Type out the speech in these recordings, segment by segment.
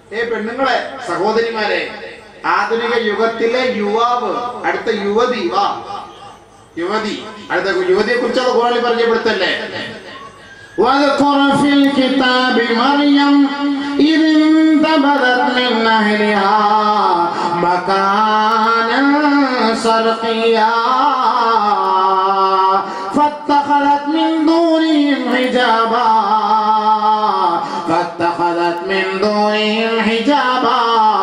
ഏ പെണ്ണുങ്ങളെ സഹോദരിമാരെ ആധുനിക യുഗത്തിലെ യുവാവ് അടുത്ത യുവതി വാ യുവതി അടുത്ത യുവതിയെ കുറിച്ചുള്ള ഖുറാനിൽ പരിചയപ്പെടുത്തല്ലേ واذكر في الكتاب مريم إذ انتبذت من أهلها مكانا شرقيا فاتخذت من دونهم حجابا فاتخذت من دونهم حجابا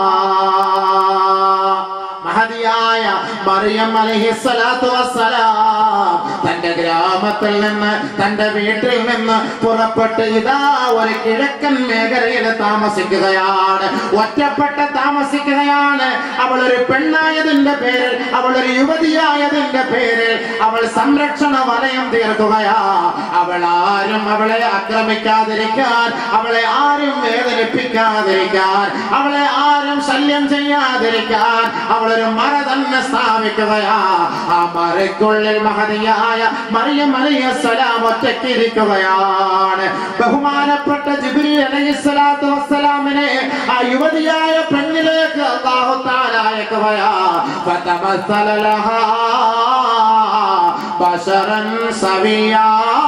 മഹതിയായ മറിയം അലഹിസ്സലാത്തു വസ്സലാം തന്റെ ഗ്രാമത്തിൽ നിന്ന് തന്റെ വീട്ടിൽ നിന്ന് പുറപ്പെട്ട് ഇതാ ഒരു കിഴക്കൻ മേഖലയിൽ താമസിക്കുകയാണ് ഒറ്റപ്പെട്ട് താമസിക്കുകയാണ് അവൾ ഒരു പെണ്ണായതിന്റെ പേരിൽ അവൾ ഒരു യുവതിയായതിന്റെ പേരിൽ അവൾ സംരക്ഷണ വലയം തീർക്കുകയാ അവൾ ആരും അവളെ ആക്രമിക്കാതിരിക്കാൻ അവളെ ആരും വേദനിപ്പിക്കാതിരിക്കാൻ അവളെ ആരും ശല്യം ചെയ്യാതിരിക്കാൻ അവളൊരു മറ തന്നെ സ്ഥാപിക്കുകയാ ആ മറയ്ക്കുള്ളിൽ മഹതിയായ മറിയം അലൈഹിസ്സലാം ഒറ്റയ്ക്കിരിക്കുകയാണ് ബഹുമാനപ്പെട്ട ജിബ്രീൽ അലൈഹിസ്സലാത്തു വസ്സലാമിനെ ആ യുവതിയായ പെണ്ണിലേക്ക് അല്ലാഹു തആല അയക്കുകയാ ഫതമസ്സല ലഹാ ബശറൻ സവിയാ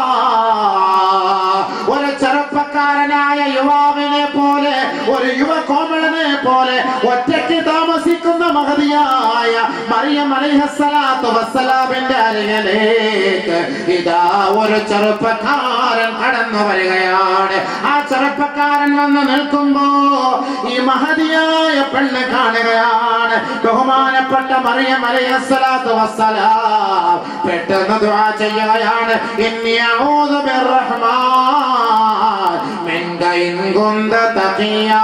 ഒരു ചെറുപ്പക്കാരനായ യുവാവിനെ പോലെ ഒരു യുവ കോമളനെ പോലെ ഒറ്റയ്ക്ക് താമസിക്കുന്ന മഹതിയായ മറിയം അലൈഹസ്സലാത്തു വസ്സലാമിന്റെ അരികിലേക്ക് ഇതാ ഒരു ചെറുപ്പക്കാരൻ കടന്നു വരികയാണ് ആ ചെറുപ്പക്കാരൻ വന്ന് നിൽക്കുമ്പോ ഈ മഹതിയായ പെണ്ണ് കാണുകയാണ് ബഹുമാനപ്പെട്ട മറിയം അലൈഹസ്സലാത്തു വസ്സലാം പെട്ടെന്ന് ദുആ ചെയ്യുകയാണ് ഇന്നി അഊദു ബിർറഹ്മാൻ മിൻക ഇൻ കുന്ത തഖിയാ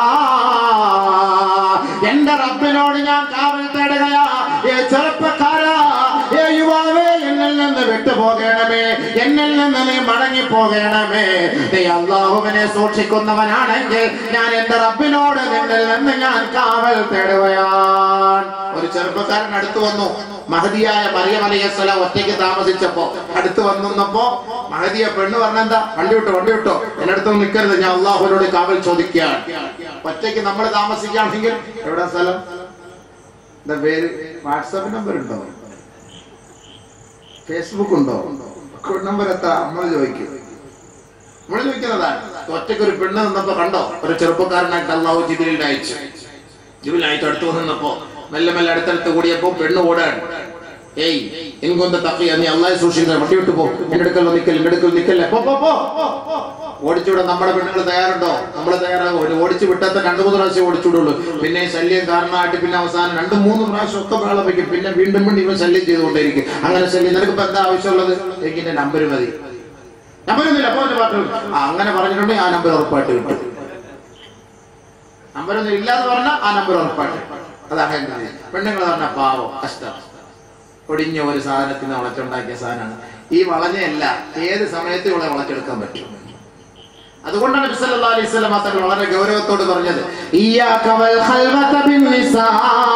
എന്റെ റബ്ബിനോട് ഞാൻ കാവൽ തേടുകയാ ഏ ചെറുപ്പക്കാരാ ഏ യുവാവേ എന്നിൽ നിന്ന് വിട്ടുപോകണമേ എന്നിൽ നിന്ന് നീ മടങ്ങി പോകണമേ നീ അള്ളാഹുവിനെ സൂക്ഷിക്കുന്നവനാണെങ്കിൽ ഞാൻ എന്റെ റബ്ബിനോട് നിന്നിൽ നിന്ന് ഞാൻ കാവൽ തേടുകയാണ് ഒരു ചെറുപ്പക്കാരൻ അടുത്ത് വന്നു മഹതിയായ മറിയം അലൈഹിസ്സലാം ഒറ്റയ്ക്ക് താമസിച്ചപ്പോ അടുത്ത് വന്നപ്പോ മഹതിയ പെണ്ണ് പറഞ്ഞെന്താ വണ്ടി വിട്ടോ വണ്ടി വിട്ടോ എന്റെ അടുത്തൊന്നും നിൽക്കരുത് ഞാൻ അള്ളാഹുവിനോട് കാവൽ ചോദിക്കുകയാണ് ഒറ്റയ്ക്ക് നമ്മൾ താമസിക്കുകയാണെങ്കിൽ എവിടെ സ്ഥലം എന്താ പേര് വാട്സാപ്പ് നമ്പർ ഉണ്ടോ ഫേസ്ബുക്ക് ഉണ്ടോ അക്കൗണ്ട് നമ്പർ എത്ര നമ്മൾ ചോദിക്കും നമ്മൾ ചോദിക്കുന്നതാണ് ഒറ്റയ്ക്ക് ഒരു പെണ്ണ് നിന്നപ്പോ കണ്ടോ ഒരു ചെറുപ്പക്കാരനായിട്ട് അള്ളാഹു ജിബിലിൽ അയച്ചു ജിബിലായിട്ട് അടുത്ത് വന്നപ്പോ മെല്ലെ മെല്ലെ അടുത്തടുത്ത് കൂടിയപ്പോ പെണ്ണ് ഓടാണ് ഏയ് എങ്കൊന്ത തക്കിയ നീ അള്ളാഹെ സൂക്ഷിക്കുന്ന വണ്ടി വിട്ടു പോ എന്റെ അടുക്കൽ നിക്കൽ എന്റെ അടുക്കൽ നിക്കല്ലേ പോ പോ പോ ഓടിച്ചുവിടാൻ നമ്മുടെ പെണ്ണുങ്ങൾ തയ്യാറുണ്ടോ നമ്മൾ തയ്യാറാകും ഒരു ഓടിച്ചു വിട്ടാത്ത രണ്ടു മൂന്ന് പ്രാവശ്യം ഓടിച്ചുവിടുള്ളൂ പിന്നെ ശല്യം കാരണമായിട്ട് പിന്നെ അവസാനം രണ്ട് മൂന്ന് പ്രാവശ്യം ഒക്കെ ബഹളം വയ്ക്കും പിന്നെ വീണ്ടും വീണ്ടും ഇവൻ ശല്യം ചെയ്തുകൊണ്ടേയിരിക്കും അങ്ങനെ ശല്യം നിനക്ക് ഇപ്പൊ എന്താ ആവശ്യമുള്ളത് എങ്കിന്റെ നമ്പർ മതി നമ്പരൊന്നുമില്ല അപ്പൊ അവന്റെ പാട്ട് ആ അങ്ങനെ പറഞ്ഞിട്ടുണ്ടെങ്കിൽ ആ നമ്പർ ഉറപ്പായിട്ട് കിട്ടും നമ്പരൊന്നും ഇല്ലാന്ന് പറഞ്ഞാൽ ആ നമ്പർ ഉറപ്പായിട്ട് അതാണ് എന്റെ രീതി. പെണ്ണുങ്ങൾ പറഞ്ഞ പാവം കഷ്ടം ഒടിഞ്ഞ ഒരു സാധനത്തിന് വളച്ചുണ്ടാക്കിയ സാധനമാണ് ഈ വളഞ്ഞയല്ല ഏത് സമയത്തും ഇവിടെ വളച്ചെടുക്കാൻ പറ്റും അതുകൊണ്ടാണ് നബി സല്ലല്ലാഹു അലൈഹി വസല്ലം തങ്ങൾ വളരെ ഗൗരവത്തോട് പറഞ്ഞത് ഇയ്യാക വൽ ഖൽവത ബിന്നിസാ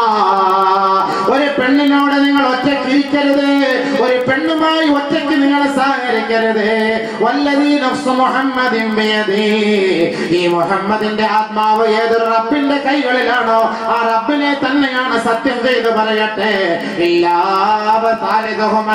ഒരു പെണ്ണിനോട് നിങ്ങൾ ഒറ്റയ്ക്ക് ഇരിക്കരുത് ഒരു പെണ്ണുമായി ഒറ്റയ്ക്ക് നിങ്ങൾ സഹകരിക്കരുത് വല്ലതീ നഫ്സു മുഹമ്മദിൻ ബിയദി ഈ മുഹമ്മദിന്റെ ആത്മാവ് ഏത് റബ്ബിന്റെ കൈകളിലാണോ ആ റബ്ബിനെ തന്നെയാണ് സത്യം ചെയ്ത് പറയട്ടെ ഇല്ലാവ താലിദുഹുമ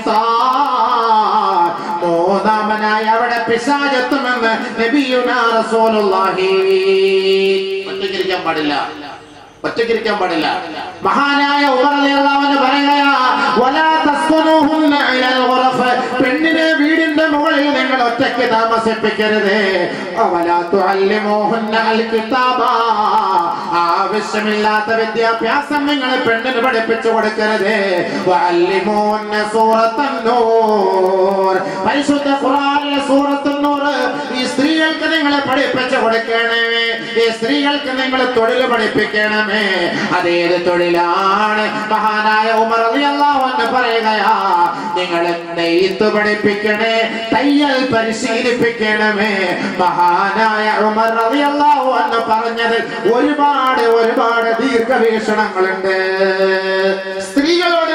ശൈത്താൻ മൂന്നാമനായി അവിടെ പിശാചെത്തുമെന്ന് നബിയുനാ റസൂലുള്ളാഹി ഒറ്റയ്ക്കിരിക്കാൻ പാടില്ല ഒറ്റയ്ക്കിരിക്കാൻ പാടില്ല മഹാനായ ഉമർ റളിയല്ലാഹു അൻഹു പറയുകയാ വലാ തസ്കുനുഹുന്ന ഇലൽ ഗുറഫ് പെണ്ണിനെ വീടിന്റെ മുകളിൽ നിങ്ങൾ ഒറ്റയ്ക്ക് താമസിപ്പിക്കരുത് വലാ തുഅല്ലിമുഹുന്ന അൽ കിതാബ ആവശ്യമില്ലാത്ത വിദ്യാഭ്യാസം നിങ്ങൾ പെണ്ണിന് പഠിപ്പിച്ചു കൊടുക്കരുത് വഅല്ലിമുഹുന്ന സൂറത്തൻ നൂർ പരിശുദ്ധ ഖുർആനിലെ സൂറത്തുൻ നൂർ ഈ സ്ത്രീകൾക്ക് നിങ്ങൾ പഠിപ്പിച്ചു കൊടുക്കണമേ ഈ സ്ത്രീകൾക്ക് നിങ്ങൾ തൊഴിൽ പഠിപ്പിക്കണമേ അതേത് തൊഴിലാണ് മഹാനായ ഉമർ റളിയല്ലാഹു അൻഹു പറയുകയാ നിങ്ങൾ നെയ്ത്ത് പഠിപ്പിക്കണേ തയ്യൽ പരിശീലിപ്പിക്കണമേ മഹാനായ ഉമർ റളിയല്ലാഹു അൻഹു പറഞ്ഞത് ഒരുപാട് ഒരുപാട് ദീർഘവീക്ഷണങ്ങളുണ്ട് സ്ത്രീകളോട്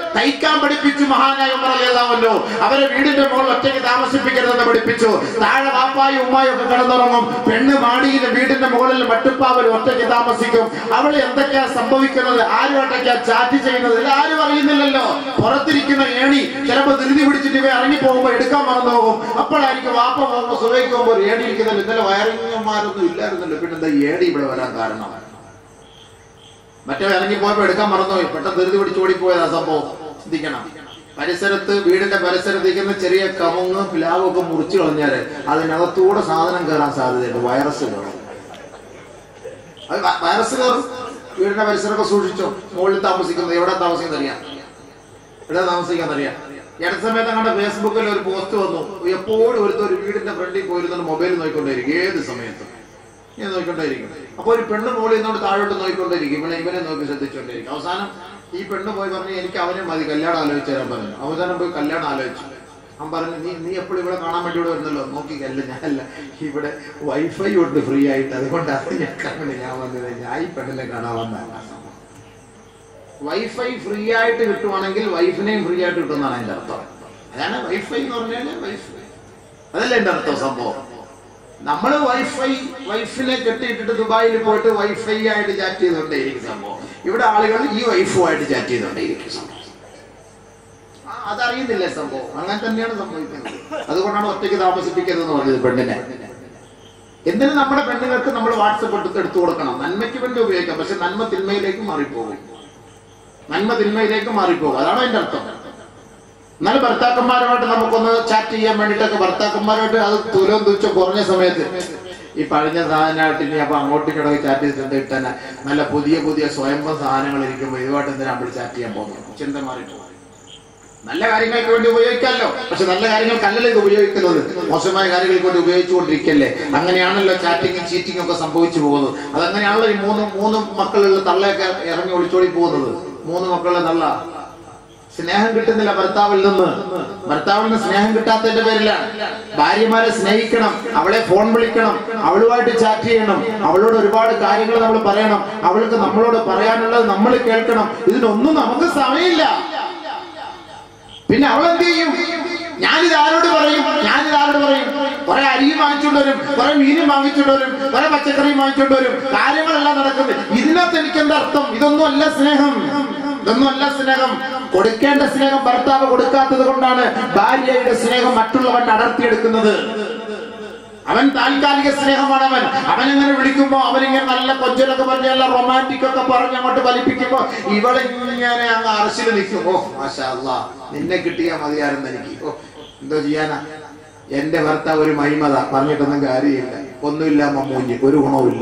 തയ്ക്കാൻ പഠിപ്പിച്ചു മഹാനായ ഉമർ അലിയല്ലാമല്ലോ അവരെ വീടിന്റെ മുകളിൽ ഒറ്റയ്ക്ക് താമസിപ്പിക്കരുതെന്ന് പഠിപ്പിച്ചു താഴെ വാപ്പായും ഉമ്മായും ഒക്കെ കിടന്നുറങ്ങും പെണ്ണ് മാടിയിൽ വീടിന്റെ മുകളിൽ മട്ടുപ്പാവൽ ഒറ്റയ്ക്ക് താമസിക്കും അവൾ എന്തൊക്കെയാ സംഭവിക്കുന്നത് ആരുമായിട്ടൊക്കെയാ ചാറ്റ് ചെയ്യുന്നത് ഇത് ആരും അറിയുന്നില്ലല്ലോ പുറത്തിരിക്കുന്ന ഏണി ചിലപ്പോ ധൃതി പിടിച്ചിട്ട് ഇവ ഇറങ്ങി പോകുമ്പോ എടുക്കാൻ മറന്നു പോകും അപ്പോഴായിരിക്കും വാപ്പ പോകുമ്പോ സുഖയ്ക്ക് പോകുമ്പോ ഒരു ഏണി ഇരിക്കുന്നില്ല ഇന്നലെ വയറിങ്ങന്മാരൊന്നും ഇല്ലായിരുന്നല്ലോ പിന്നെ എന്താ ഈ ഏണി ഇവിടെ വരാൻ കാരണം മറ്റേ ഇറങ്ങി പോയപ്പോ എടുക്കാൻ മറന്നുപോയി പെട്ടെന്ന് ധൃതി പിടിച്ച് ഓടിപ്പോയതാ സംഭവം ചിന്തിക്കണം പരിസരത്ത് വീടിന്റെ പരിസരത്ത് ഇരിക്കുന്ന ചെറിയ കമുങ്ങ് പ്ലാവും ഒക്കെ മുറിച്ചു കളഞ്ഞാല് അതിനകത്തൂടെ സാധനം കയറാൻ സാധ്യതയുണ്ട് വൈറസ് കയറും അത് വ- വൈറസ് കയറും വീടിന്റെ പരിസരമൊക്കെ സൂക്ഷിച്ചോ മുകളിൽ താമസിക്കുന്നത് എവിടെ താമസിക്കുന്നത് അറിയാം എവിടെ താമസിക്കാൻ അറിയാം ഈ അടുത്ത സമയത്ത് അങ്ങോട്ട് ഫേസ്ബുക്കിൽ ഒരു പോസ്റ്റ് വന്നു എപ്പോഴും ഒരുത്ത ഒരു വീടിന്റെ ഫ്രണ്ടിൽ പോയിരുന്ന മൊബൈൽ നോക്കിക്കൊണ്ടേയിരിക്കും ഏത് സമയത്തും ഇങ്ങനെ നോക്കിക്കൊണ്ടേയിരിക്കും അപ്പൊ ഒരു പെണ്ണ് മുകളിൽ നിന്നോട് താഴോട്ട് നോക്കിക്കൊണ്ടേയിരിക്കും ഇവനെ ഇവനെ നോക്കി ശ്രദ്ധിച്ചുകൊണ്ടേയിരിക്കും അവസാനം ഈ പെണ്ണ് പോയി പറഞ്ഞു എനിക്ക് അവനെ മതി കല്യാണം ആലോചിച്ചു തരാൻ പറഞ്ഞു അവസാനം പോയി കല്യാണം ആലോചിച്ചു അവൻ പറഞ്ഞു നീ നീ എപ്പോഴും ഇവിടെ കാണാൻ വേണ്ടി ഇവിടെ വരുന്നല്ലോ നോക്കിക്കല്ല ഞാനല്ല ഇവിടെ വൈഫൈ ഉണ്ട് ഫ്രീ ആയിട്ട് അതുകൊണ്ടാണ് ഞാൻ കാണുന്നത് ഞാൻ വന്നത് ഞാൻ ഈ പെണ്ണിനെ കാണാൻ വന്നതല്ല വൈഫൈ ഫ്രീ ആയിട്ട് കിട്ടുവാണെങ്കിൽ വൈഫിനെയും ഫ്രീ ആയിട്ട് കിട്ടുമെന്നാണ് അതിന്റെ അർത്ഥം അതാണ് വൈഫൈ എന്ന് പറഞ്ഞാല് വൈഫൈ അതല്ലേ എന്റെ അർത്ഥം സംഭവം നമ്മൾ വൈഫൈ വൈഫിനെ കെട്ടിയിട്ടിട്ട് ദുബായിൽ പോയിട്ട് വൈഫൈ ആയിട്ട് ചാറ്റ് ചെയ്തുകൊണ്ടേയിരിക്കും സംഭവം ഇവിടെ ആളുകൾ ഈ വൈഫുമായിട്ട് ചാറ്റ് ചെയ്തുകൊണ്ടേയിരിക്കും സംഭവം ആ, അതറിയുന്നില്ലേ സംഭവം അങ്ങനെ തന്നെയാണ് സംഭവിക്കുന്നത് അതുകൊണ്ടാണ് ഒറ്റയ്ക്ക് താമസിപ്പിക്കരുതെന്ന് പറഞ്ഞത് പെണ്ണിനെ എന്തിന് നമ്മുടെ പെണ്ണുങ്ങൾക്ക് നമ്മൾ വാട്സപ്പ് എടുത്ത് എടുത്തു കൊടുക്കണം നന്മയ്ക്ക് വേണ്ടി ഉപയോഗിക്കാം പക്ഷെ നന്മ തിന്മയിലേക്ക് മാറിപ്പോകും നന്മ തിന്മയിലേക്ക് മാറിപ്പോകും അതാണ് അതിന്റെ അർത്ഥം എന്നാലും ഭർത്താക്കന്മാരുമായിട്ട് നമുക്കൊന്ന് ചാറ്റ് ചെയ്യാൻ വേണ്ടിയിട്ടൊക്കെ ഭർത്താക്കന്മാരുമായിട്ട് അത് തുലം തുച്ഛം കുറഞ്ഞ സമയത്ത് ഈ പഴഞ്ഞ സാധനമായിട്ട് ഇനി അപ്പൊ അങ്ങോട്ടും ഇങ്ങോട്ടൊക്കെ ചാറ്റ് ചെയ്തിട്ട് ഇട്ടാൽ നല്ല പുതിയ പുതിയ സ്വയംഭം സാധനങ്ങൾ ഇരിക്കുമ്പോൾ ഇതുമായിട്ട് എന്തിനാ നമ്മൾ ചാറ്റ് ചെയ്യാൻ പോകുന്നത് ചിന്ത മാറിപ്പോകും നല്ല കാര്യങ്ങൾക്ക് വേണ്ടി ഉപയോഗിക്കാമല്ലോ പക്ഷെ നല്ല കാര്യങ്ങൾക്കല്ലല്ലോ ഇത് ഉപയോഗിക്കുന്നത് മോശമായ കാര്യങ്ങൾക്ക് വേണ്ടി ഉപയോഗിച്ചുകൊണ്ടിരിക്കല്ലേ അങ്ങനെയാണല്ലോ ചാറ്റിങ്ങും ചീറ്റിങ്ങും ഒക്കെ സംഭവിച്ചു പോകുന്നത് അതങ്ങനെയാണല്ലോ ഈ മൂന്ന് മൂന്ന് മക്കളുള്ള തള്ളയൊക്കെ ഇറങ്ങി ഒളിച്ചോടി പോകുന്നത് മൂന്ന് മക്കളുടെ തള്ള സ്നേഹം കിട്ടുന്നില്ല ഭർത്താവിൽ നിന്ന് ഭർത്താവിൽ നിന്ന് സ്നേഹം കിട്ടാത്തതിന്റെ പേരിലാണ് ഭാര്യമാരെ സ്നേഹിക്കണം അവളെ ഫോൺ വിളിക്കണം അവളുമായിട്ട് ചാറ്റ് ചെയ്യണം അവളോട് ഒരുപാട് കാര്യങ്ങൾ നമ്മൾ പറയണം അവൾക്ക് നമ്മളോട് പറയാനുള്ളത് നമ്മൾ കേൾക്കണം ഇതിനൊന്നും നമുക്ക് സമയമില്ല പിന്നെ അവൾ എന്ത് ചെയ്യും ഞാനിത് ആരോട് പറയും ഞാനിത് ആരോട് പറയും കുറെ അരിയും വാങ്ങിച്ചുകൊണ്ട് വരും കുറെ മീനും വാങ്ങിച്ചുകൊണ്ട് വരും കുറെ പച്ചക്കറിയും വാങ്ങിച്ചുകൊണ്ട് വരും കാര്യങ്ങളെല്ലാം നടക്കുന്നത് ഇതിനകത്ത് എനിക്ക് എന്താ അർത്ഥം ഇതൊന്നും അല്ല സ്നേഹം ഇതൊന്നും അല്ല സ്നേഹം കൊടുക്കേണ്ട സ്നേഹം ഭർത്താവ് കൊടുക്കാത്തത് കൊണ്ടാണ് ഭാര്യയുടെ സ്നേഹം മറ്റുള്ളവൻ അടർത്തിയെടുക്കുന്നത് അവൻ താൽക്കാലിക സ്നേഹമാണ് അവൻ അവൻ ഇങ്ങനെ വിളിക്കുമ്പോ അവനിങ്ങനെ നല്ല കൊഞ്ചലൊക്കെ പറഞ്ഞ് നല്ല റൊമാൻറ്റിക് ഒക്കെ പറഞ്ഞ് അങ്ങോട്ട് വലിപ്പിക്കുമ്പോ ഇവളിങ്ങനെ അങ്ങ് അറശിൽ നിൽക്കും ഓ മാഷാ അല്ലാ നിന്നെ കിട്ടിയാ മതിയായിരുന്നു എനിക്ക് ഓ എന്തോ ചെയ്യാനാ എന്റെ ഭർത്താവ് ഒരു മഹിമത പറഞ്ഞിട്ടൊന്നും കാര്യമില്ല ഒന്നുമില്ല മമ്മൂഞ്ഞി ഒരു ഗുണവുമില്ല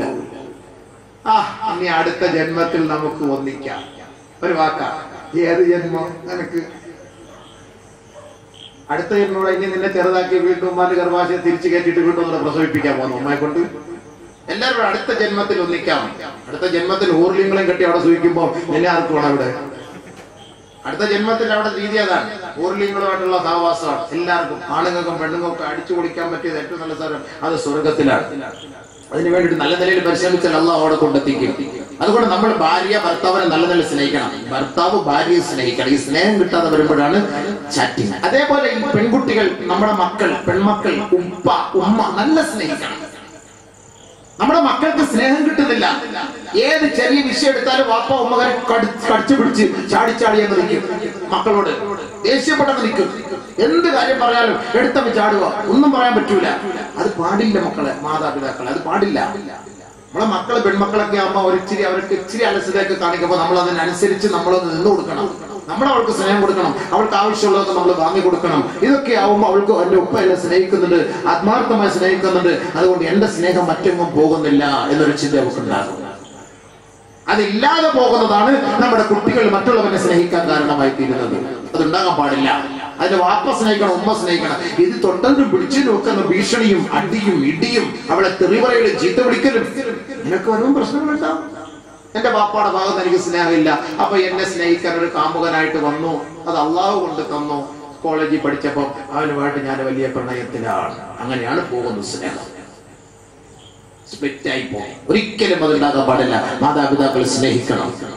ആ ഇനി അടുത്ത ജന്മത്തിൽ നമുക്ക് ഒന്നിക്കാം ഒരു വാക്കാ ഏത് ജന്മം നിനക്ക് അടുത്ത ജന്മോടെ ഇനി നിന്നെ ചെറുതാക്കി വീണ്ടും ഉമ്മാന്റെ ഗർഭാശയം തിരിച്ചു കയറ്റിയിട്ട് വീണ്ടും ഒന്നുകൂടെ പ്രസവിപ്പിക്കാൻ പോകുന്നു ഉമ്മയെ കൊണ്ട് എല്ലാവരും അടുത്ത ജന്മത്തിൽ ഒന്നിക്കാം അടുത്ത ജന്മത്തിൽ ഊർലിങ്ങളെയും കെട്ടി അവിടെ സൂചിക്കുമ്പോ നിന്നെ ആർക്ക് വേണം ഇവിടെ അടുത്ത ജന്മത്തിൽ അവിടെ രീതി അതാണ് ഊർലിങ്ങളുമായിട്ടുള്ള സഹവാസമാണ് എല്ലാവർക്കും ആണുങ്ങൾക്കും പെണ്ണുങ്ങൾക്കും അടിച്ചു പൊളിക്കാൻ പറ്റിയത് ഏറ്റവും നല്ല സ്ഥലം അത് സ്വർഗത്തിലാണ് അതിനു വേണ്ടിയിട്ട് നല്ല നിലയിൽ പരിശ്രമിച്ചാൽ അള്ളാഹ് അവിടെ കൊണ്ടെത്തിക്കും അതുകൊണ്ട് നമ്മൾ ഭാര്യ ഭർത്താവിനെ നല്ല നില സ്നേഹിക്കണം ഭർത്താവ് ഭാര്യയെ സ്നേഹിക്കണം ഈ സ്നേഹം കിട്ടാതെ വരുമ്പോഴാണ് ചാറ്റിങ് അതേപോലെ ഈ പെൺകുട്ടികൾ നമ്മുടെ മക്കൾ പെൺമക്കൾ ഉപ്പ ഉമ്മ നല്ല സ്നേഹിക്കണം നമ്മുടെ മക്കൾക്ക് സ്നേഹം കിട്ടുന്നില്ല ഏത് ചെറിയ വിഷയം എടുത്താലും വാപ്പ ഉമ്മകരെ കടിച്ചു പിടിച്ച് ചാടി ചാടി അങ്ങ് നിൽക്കും മക്കളോട് ദേഷ്യപ്പെട്ടങ്ങ് നിൽക്കും എന്ത് കാര്യം പറഞ്ഞാലും എടുത്തങ്ങ് ചാടുക ഒന്നും പറയാൻ പറ്റൂല അത് പാടില്ല മക്കളെ മാതാപിതാക്കളെ അത് പാടില്ല നമ്മളെ മക്കള് പെൺമക്കളൊക്കെ ആകുമ്പോൾ ഒരു ഇച്ചിരി അവർക്ക് ഇച്ചിരി അലസതയൊക്കെ കാണിക്കുമ്പോൾ നമ്മൾ അതിനനുസരിച്ച് നമ്മളൊന്ന് നിന്ന് കൊടുക്കണം നമ്മൾ അവൾക്ക് സ്നേഹം കൊടുക്കണം അവൾക്ക് ആവശ്യമുള്ളതൊക്കെ നമ്മൾ വാങ്ങി കൊടുക്കണം ഇതൊക്കെ ആവുമ്പോൾ അവൾക്ക് എന്റെ ഉപ്പ എന്നെ സ്നേഹിക്കുന്നുണ്ട് ആത്മാർത്ഥമായി സ്നേഹിക്കുന്നുണ്ട് അതുകൊണ്ട് എന്റെ സ്നേഹം മറ്റെങ്ങും പോകുന്നില്ല എന്നൊരു ചിന്ത അവൾക്ക് ഉണ്ടാകും അതില്ലാതെ പോകുന്നതാണ് നമ്മുടെ കുട്ടികൾ മറ്റുള്ളവരെ സ്നേഹിക്കാൻ കാരണമായി തീരുന്നത് അതുണ്ടാകാൻ പാടില്ല അതിന്റെ വാപ്പ സ്നേഹിക്കണം ഉമ്മ സ്നേഹിക്കണം ഇത് തൊട്ടതിനും പിടിച്ചതിനും ഒക്കെ അങ്ങ് ഭീഷണിയും അടിയും ഇടിയും അവളെ തെറിവറയിലും ചീത്ത വിളിക്കലും നിനക്ക് വരും പ്രശ്നങ്ങളുണ്ടാവും എന്റെ വാപ്പാടെ ഭാഗത്ത് എനിക്ക് സ്നേഹമില്ല അപ്പൊ എന്നെ സ്നേഹിക്കാൻ ഒരു കാമുകനായിട്ട് വന്നു അത് അള്ളാഹു കൊണ്ട് തന്നു കോളേജിൽ പഠിച്ചപ്പോൾ അവനുമായിട്ട് ഞാൻ വലിയ പ്രണയത്തിലാണ് അങ്ങനെയാണ് പോകുന്നത് സ്നേഹം സ്പ്ലിറ്റ് ആയി പോകും ഒരിക്കലും അത് ഉണ്ടാകാൻ പാടില്ല മാതാപിതാക്കൾ സ്നേഹിക്കണം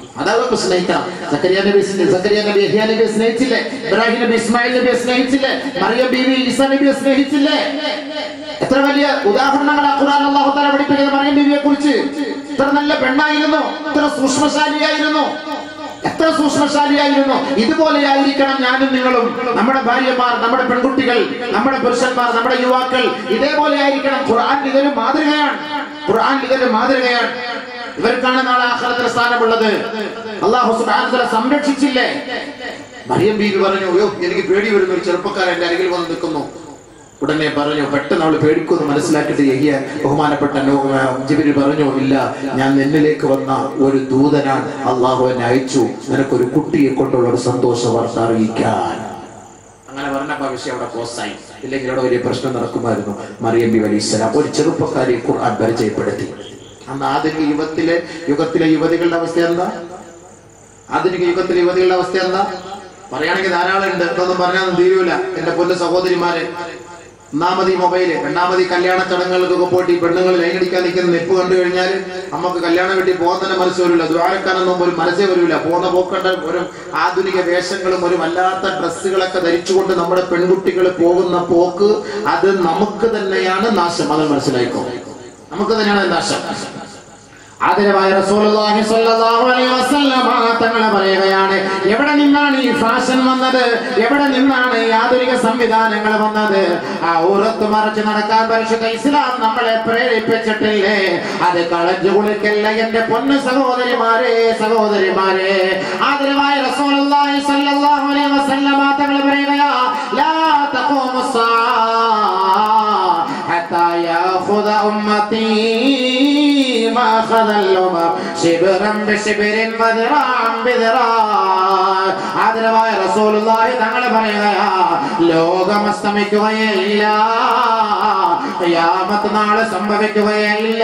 അതൊക്കെ സ്നേഹിക്കണം സക്കരിയ നബി സ്നേ- സക്കരിയ നബി യഹ്യ നബിയെ സ്നേഹിച്ചില്ലേ ഇബ്രാഹിം നബി ഇസ്മായിൽ നബിയെ സ്നേഹിച്ചില്ലേ മറിയം ബീവി ഈസ നബിയെ സ്നേഹിച്ചില്ലേ എത്ര വലിയ ഉദാഹരണങ്ങളാ ഖുർആൻ അല്ലാഹു തആല പഠിപ്പിക്കുന്നത് മറിയം ബീവിയെ കുറിച്ച് ഇത്ര നല്ല പെണ്ണായിരുന്നു ഇത്ര സൂക്ഷ്മശാലിയായിരുന്നു എത്ര സൂക്ഷ്മശാലിയായിരുന്നു ഇതുപോലെയായിരിക്കണം ഞാനും നിങ്ങളും നമ്മുടെ ഭാര്യമാർ നമ്മുടെ പെൺകുട്ടികൾ നമ്മുടെ പുരുഷന്മാർ നമ്മുടെ യുവാക്കൾ ഇതേപോലെ ആയിരിക്കണം ഖുർആൻ ഇതൊരു മാതൃകയാണ് ഖുർആൻ ഇതൊരു മാതൃകയാണ് ഇവർക്കാണ് നാളെ ആഖിറത്തിൽ സ്ഥാനമുള്ളത് അള്ളാഹു സുബ്ഹാനഹു വ തആല സംരക്ഷിച്ചില്ലേ മറിയം ബീവി പറഞ്ഞു അയ്യോ എനിക്ക് പേടി വരുന്ന ഒരു ചെറുപ്പക്കാരൻ എന്റെ അരികിൽ വന്ന് നിൽക്കുന്നു ഉടനെ പറഞ്ഞു പെട്ടെന്ന് അവൾ പേടിക്കുമെന്ന് മനസ്സിലാക്കിയിട്ട് യഹിയ ബഹുമാനപ്പെട്ട നൂ- ആ, ജിബ്രീൽ പറഞ്ഞു ഇല്ല ഞാൻ നിന്നിലേക്ക് വന്ന ഒരു ദൂതനാണ് അള്ളാഹു എന്നെ അയച്ചു നിനക്കൊരു കുട്ടിയെ കൊണ്ടുള്ള ഒരു സന്തോഷ വാർത്ത അറിയിക്കാൻ അങ്ങനെ പറഞ്ഞപ്പോ ആ വിഷയം അവിടെ പോസ്റ്റായി ഇല്ലെങ്കിൽ അവിടെ വലിയ പ്രശ്നം നടക്കുമായിരുന്നു മറിയം ബി അലി ഇസ്ലാം ഒരു ചെറുപ്പക്കാരിയെ ഖുർആൻ പരിചയപ്പെടുത്തി അന്ന് ആധുനിക യുഗത്തിലെ യുഗത്തിലെ യുവതികളുടെ അവസ്ഥ എന്താ ആധുനിക യുഗത്തിലെ യുവതികളുടെ അവസ്ഥ എന്താ പറയുകയാണെങ്കിൽ ധാരാളം ഉണ്ട് ഇതൊന്നും പറഞ്ഞാൽ തീരൂല എന്റെ പൊന്നു സഹോദരിമാരെ ഒന്നാമത് ഈ മൊബൈല് രണ്ടാമത് ഈ കല്യാണ ചടങ്ങുകൾക്കൊക്കെ പോയിട്ട് ഈ പെണ്ണുങ്ങൾ ലൈനടിക്കാൻ നിൽക്കുന്ന നെപ്പ് കണ്ടു കഴിഞ്ഞാൽ നമുക്ക് കല്യാണം വീട്ടിൽ പോകുന്ന തന്നെ മനസ്സ് വരില്ല ദ്വാരക്കാനൊന്നും ഒരു മനസ്സേ വരില്ല പോകുന്ന പോക്കണ്ട ഒരു ആധുനിക വേഷങ്ങളും ഒരു വല്ലാത്ത ഡ്രസ്സുകളൊക്കെ ധരിച്ചുകൊണ്ട് നമ്മുടെ പെൺകുട്ടികൾ പോകുന്ന പോക്ക് അത് നമുക്ക് തന്നെയാണ് നാശം അത് മനസ്സിലായിക്കോ നമുക്ക് തന്നെയാണ് നാശം ആദരവായ റസൂലുള്ളാഹി സ്വല്ലല്ലാഹു അലൈഹി വസല്ലമ തങ്ങൾ പറയുകയാണ് എവിടെ നിന്നാണ് ഈ ഫാഷൻ വന്നത് എവിടെ നിന്നാണ് ഈ ആധുനിക സംവിധാനങ്ങൾ വന്നത് ആ ഊറത്ത് മറച്ച് നടക്കാൻ പരിശുദ്ധ ഇസ്ലാം നമ്മളെ പ്രേരിപ്പിച്ചിട്ടില്ലേ അത് കളഞ്ഞു കുളിക്കല്ല എന്റെ പൊന്നു സഹോദരിമാരെ സഹോദരിമാരെ ആദരവായ റസൂലുള്ളാഹി സ്വല്ലല്ലാഹു അലൈഹി വസല്ലമ തങ്ങൾ പറയുകയാ ലാ തഖൂമു حتى ياخذ امتي ما اخذ الامم شبرا بشبر وذراعا بذراع ആദരവായ റസൂലുള്ളാഹി തങ്ങൾ പറയുകയാ ലോകം അസ്തമിക്കുകയേ ഇല്ല ഖിയാമത്ത് നാളെ സംഭവിക്കുകയേ ഇല്ല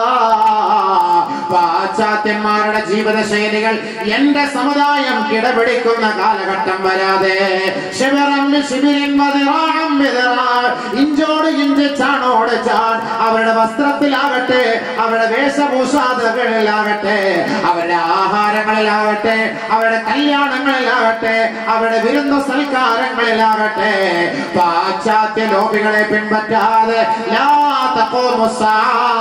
പാശ്ചാത്യന്മാരുടെ ജീവിത ശൈലികൾ എന്റെ സമുദായം കിടപിടിക്കുന്ന കാലഘട്ടം വരാതെ ശിബിറം ശിബിരിൻ വദിറാം വിദിറാ. ഇഞ്ചോട് ഇഞ്ച് ചാണോട് ചാൺ അവരുടെ വസ്ത്രത്തിലാകട്ടെ അവരുടെ വേഷഭൂഷാദകളിലാകട്ടെ അവരുടെ ആഹാരങ്ങളിലാകട്ടെ അവരുടെ കല്യാണങ്ങളിലാകട്ടെ അവരുടെ വിരുന്ന സൽക്കാരങ്ങളിലാകട്ടെ പാശ്ചാത്യ ലോബികളെ പിൻപറ്റാതെ ലാ തഖൂമു സ്സാ.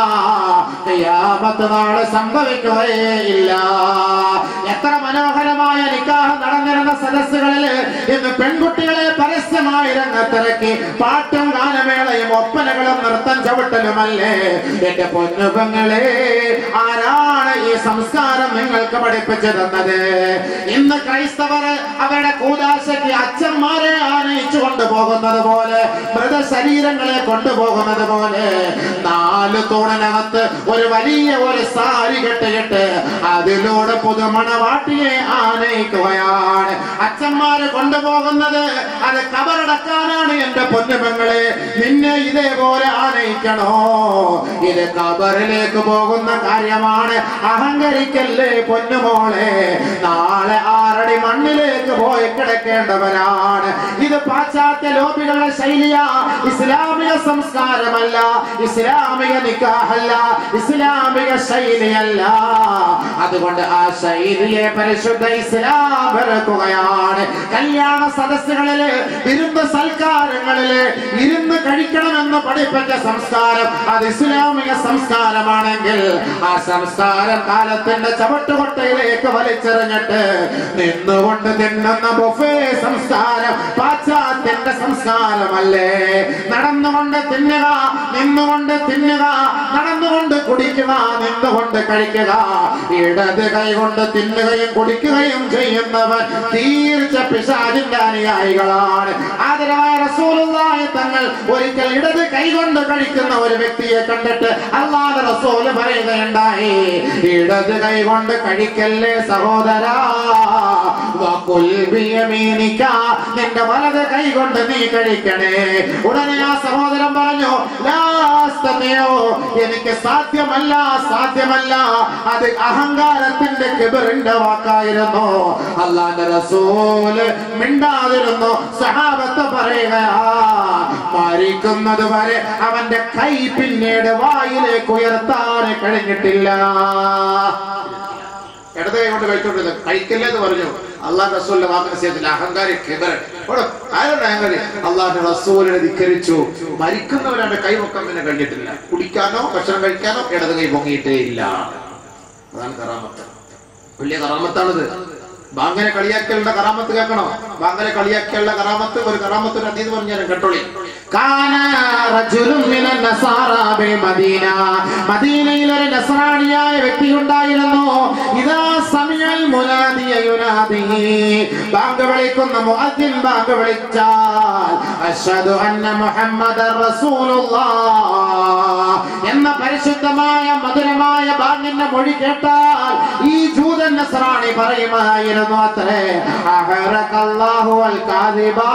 ഖിയാമത്ത് നാളെ സംഭവിക്കുകയേ ഇല്ല എത്ര മനോഹരമായ നിക്കാഹ് നടന്നിരുന്ന സദസ്സുകളില് ഇന്ന് പെൺകുട്ടികളെ പരസ്യമായി രംഗത്തിറക്കി പാട്ടും ഗാനമേളയും ഒപ്പനകളും നൃത്തം ചവിട്ടലുമല്ലേ എന്റെ പൊന്നുപങ്ങളെ ആരാണ് ഈ സംസ്കാരം നിങ്ങൾക്ക് പഠിപ്പിച്ചു തന്നത് ഇന്ന് ക്രൈസ്തവർ അവരുടെ കൂതാശയ്ക്ക് അച്ഛന്മാരെ ആനയിച്ചു കൊണ്ടുപോകുന്നത് പോലെ മൃതശരീരങ്ങളെ കൊണ്ടുപോകുന്നത് പോലെ നാല് തൂണിനകത്ത് ഒരു വലിയ ഒരു സാരി കെട്ടിയിട്ട് അതിലൂടെ പുതുമണവാട്ടിയെ ആനയിക്കുകയാണ് അച്ഛന്മാര് കൊണ്ടുപോകുന്നത് അത് കബറടക്കാനാണ് എന്റെ പൊന്നുമങ്ങളെ നിന്നെ ഇതേപോലെ ആനയിക്കണോ ഇത് കബറിലേക്ക് പോകുന്ന കാര്യമാണ് അഹങ്കരിക്കല്ലേ പൊന്നുമോളെ നാളെ ആറടി മണ്ണിലേക്ക് പോയി കിടക്കേണ്ടവരാണ് ഇത് പാശ്ചാത്യ ലോബികളുടെ ശൈലിയാ ഇസ്ലാമിക സംസ്കാരമല്ല ഇസ്ലാമിക നിക്കാഹല്ല ഇസ്ലാമിക ശൈലിയല്ല അതുകൊണ്ട് ആ ശൈലിയെ പരിശുദ്ധ ഇസ്ലാം വെറുക്കുകയാണ് കല്യാണ സദസ്സുകളില് വിരുന്ന് സൽക്കാരങ്ങളില് ഇരുന്ന് കഴിക്കണമെന്ന് പഠിപ്പിച്ച സംസ്കാരം അത് ഇസ്ലാമിക സംസ്കാരമാണെങ്കിൽ ആ സംസ്കാരം കാലത്തിന്റെ ചവിട്ടുകൊട്ടയിലേക്ക് വലിച്ചെറിഞ്ഞിട്ട് നിന്നുകൊണ്ട് തിന്നുന്ന ബൊഫേ സംസ്കാരം പാശ്ചാത്യന്റെ സംസ്കാരമല്ലേ നടന്നുകൊണ്ട് തിന്നുക നിന്നുകൊണ്ട് തിന്നുക നടന്നുകൊണ്ട് കുടിക്കുക നിന്നുകൊണ്ട് കഴിക്കുക ഇടത് കൈകൊണ്ട് തിന്നുകയും കുടിക്കുകയും ചെയ്യുന്നവൻ തീർച്ച പിശാചിന്റെ അനുയായികളാണ് ആദരവായ റസൂലുള്ളാഹി തങ്ങൾ ഒരിക്കൽ ഇടത് കൈകൊണ്ട് കഴിക്കുന്ന ഒരു വ്യക്തിയെ കണ്ടിട്ട് അള്ളാഹ് റസൂല് പറയുകയുണ്ടായി ഇടത് കൈകൊണ്ട് കഴിക്കല്ലേ സഹോദരാ വകുൽ ബിയമീനിക നിന്റെ വലത് കൈകൊണ്ട് നീ കഴിക്കണേ ഉടനെ ആ സഹോദരൻ പറഞ്ഞു "ലാ അസ്തതിഉ." എനിക്ക് സാധ്യമല്ല സാധ്യമല്ല അത് അഹങ്കാരത്തിന്റെ കിബറിന്റെ വാക്കായിരുന്നു അള്ളാന്റെ റസൂല് മിണ്ടാതിരുന്നു സഹാബത്ത് പറയുകയാ മരിക്കുന്നത് വരെ അവന്റെ കൈ പിന്നീട് വായിലേക്ക് ഉയർത്താൻ കഴിഞ്ഞിട്ടില്ല ഇടത് കൈ കൊണ്ട് കഴിച്ചോണ്ടിരുന്നത് കഴിക്കല്ലേ എന്ന് പറഞ്ഞു അള്ളാഹ് റസൂലിന്റെ വാക്കനുസരിച്ചില്ല അഹങ്കാരി കിബർ ആരുടെ അഹങ്കാരി അള്ളാഹ് റസൂലിനെ ധിക്കരിച്ചു മരിക്കുന്നവരാണ്ട് കൈ പൊക്കാൻ പിന്നെ കഴിഞ്ഞിട്ടില്ല കുടിക്കാനോ ഭക്ഷണം കഴിക്കാനോ ഇടത് കൈ പൊങ്ങിയിട്ടേ ഇല്ല അതാണ് കറാമത്ത് വലിയ കറാമത്താണിത് ബാങ്കനെ കളിയാക്കിയുള്ള കറാമത്ത് കേൾക്കണോ ബാങ്കനെ കളിയാക്കിയുള്ള കറാമത്ത് ഒരു കറാമത്ത് അതീത് പറഞ്ഞാലും കേട്ടോളി കാന റജുലുൻ മിനൻ നസാറ ബിൽ മദീന മദീനയിൽ ഒരു നസ്രാണിയായ വ്യക്തി ഉണ്ടായിരുന്നു ഇതാ സമയൽ മുനാദിയ യുനാദി ബാങ്ക് വിളിക്കുന്ന മുഅദ്ദിൻ ബാങ്ക് വിളിച്ചാൽ അഷ്ഹദു അന്ന മുഹമ്മദർ റസൂലുള്ളാഹ് എന്ന പരിശുദ്ധമായ മധുരമായ ബാങ്കിന്റെ മൊഴി കേട്ടാൽ ഈ ജൂതൻ നസ്രാണി പറയുമായിരുന്നു അത്രേ അഹറകല്ലാഹു അൽ കാദിബാ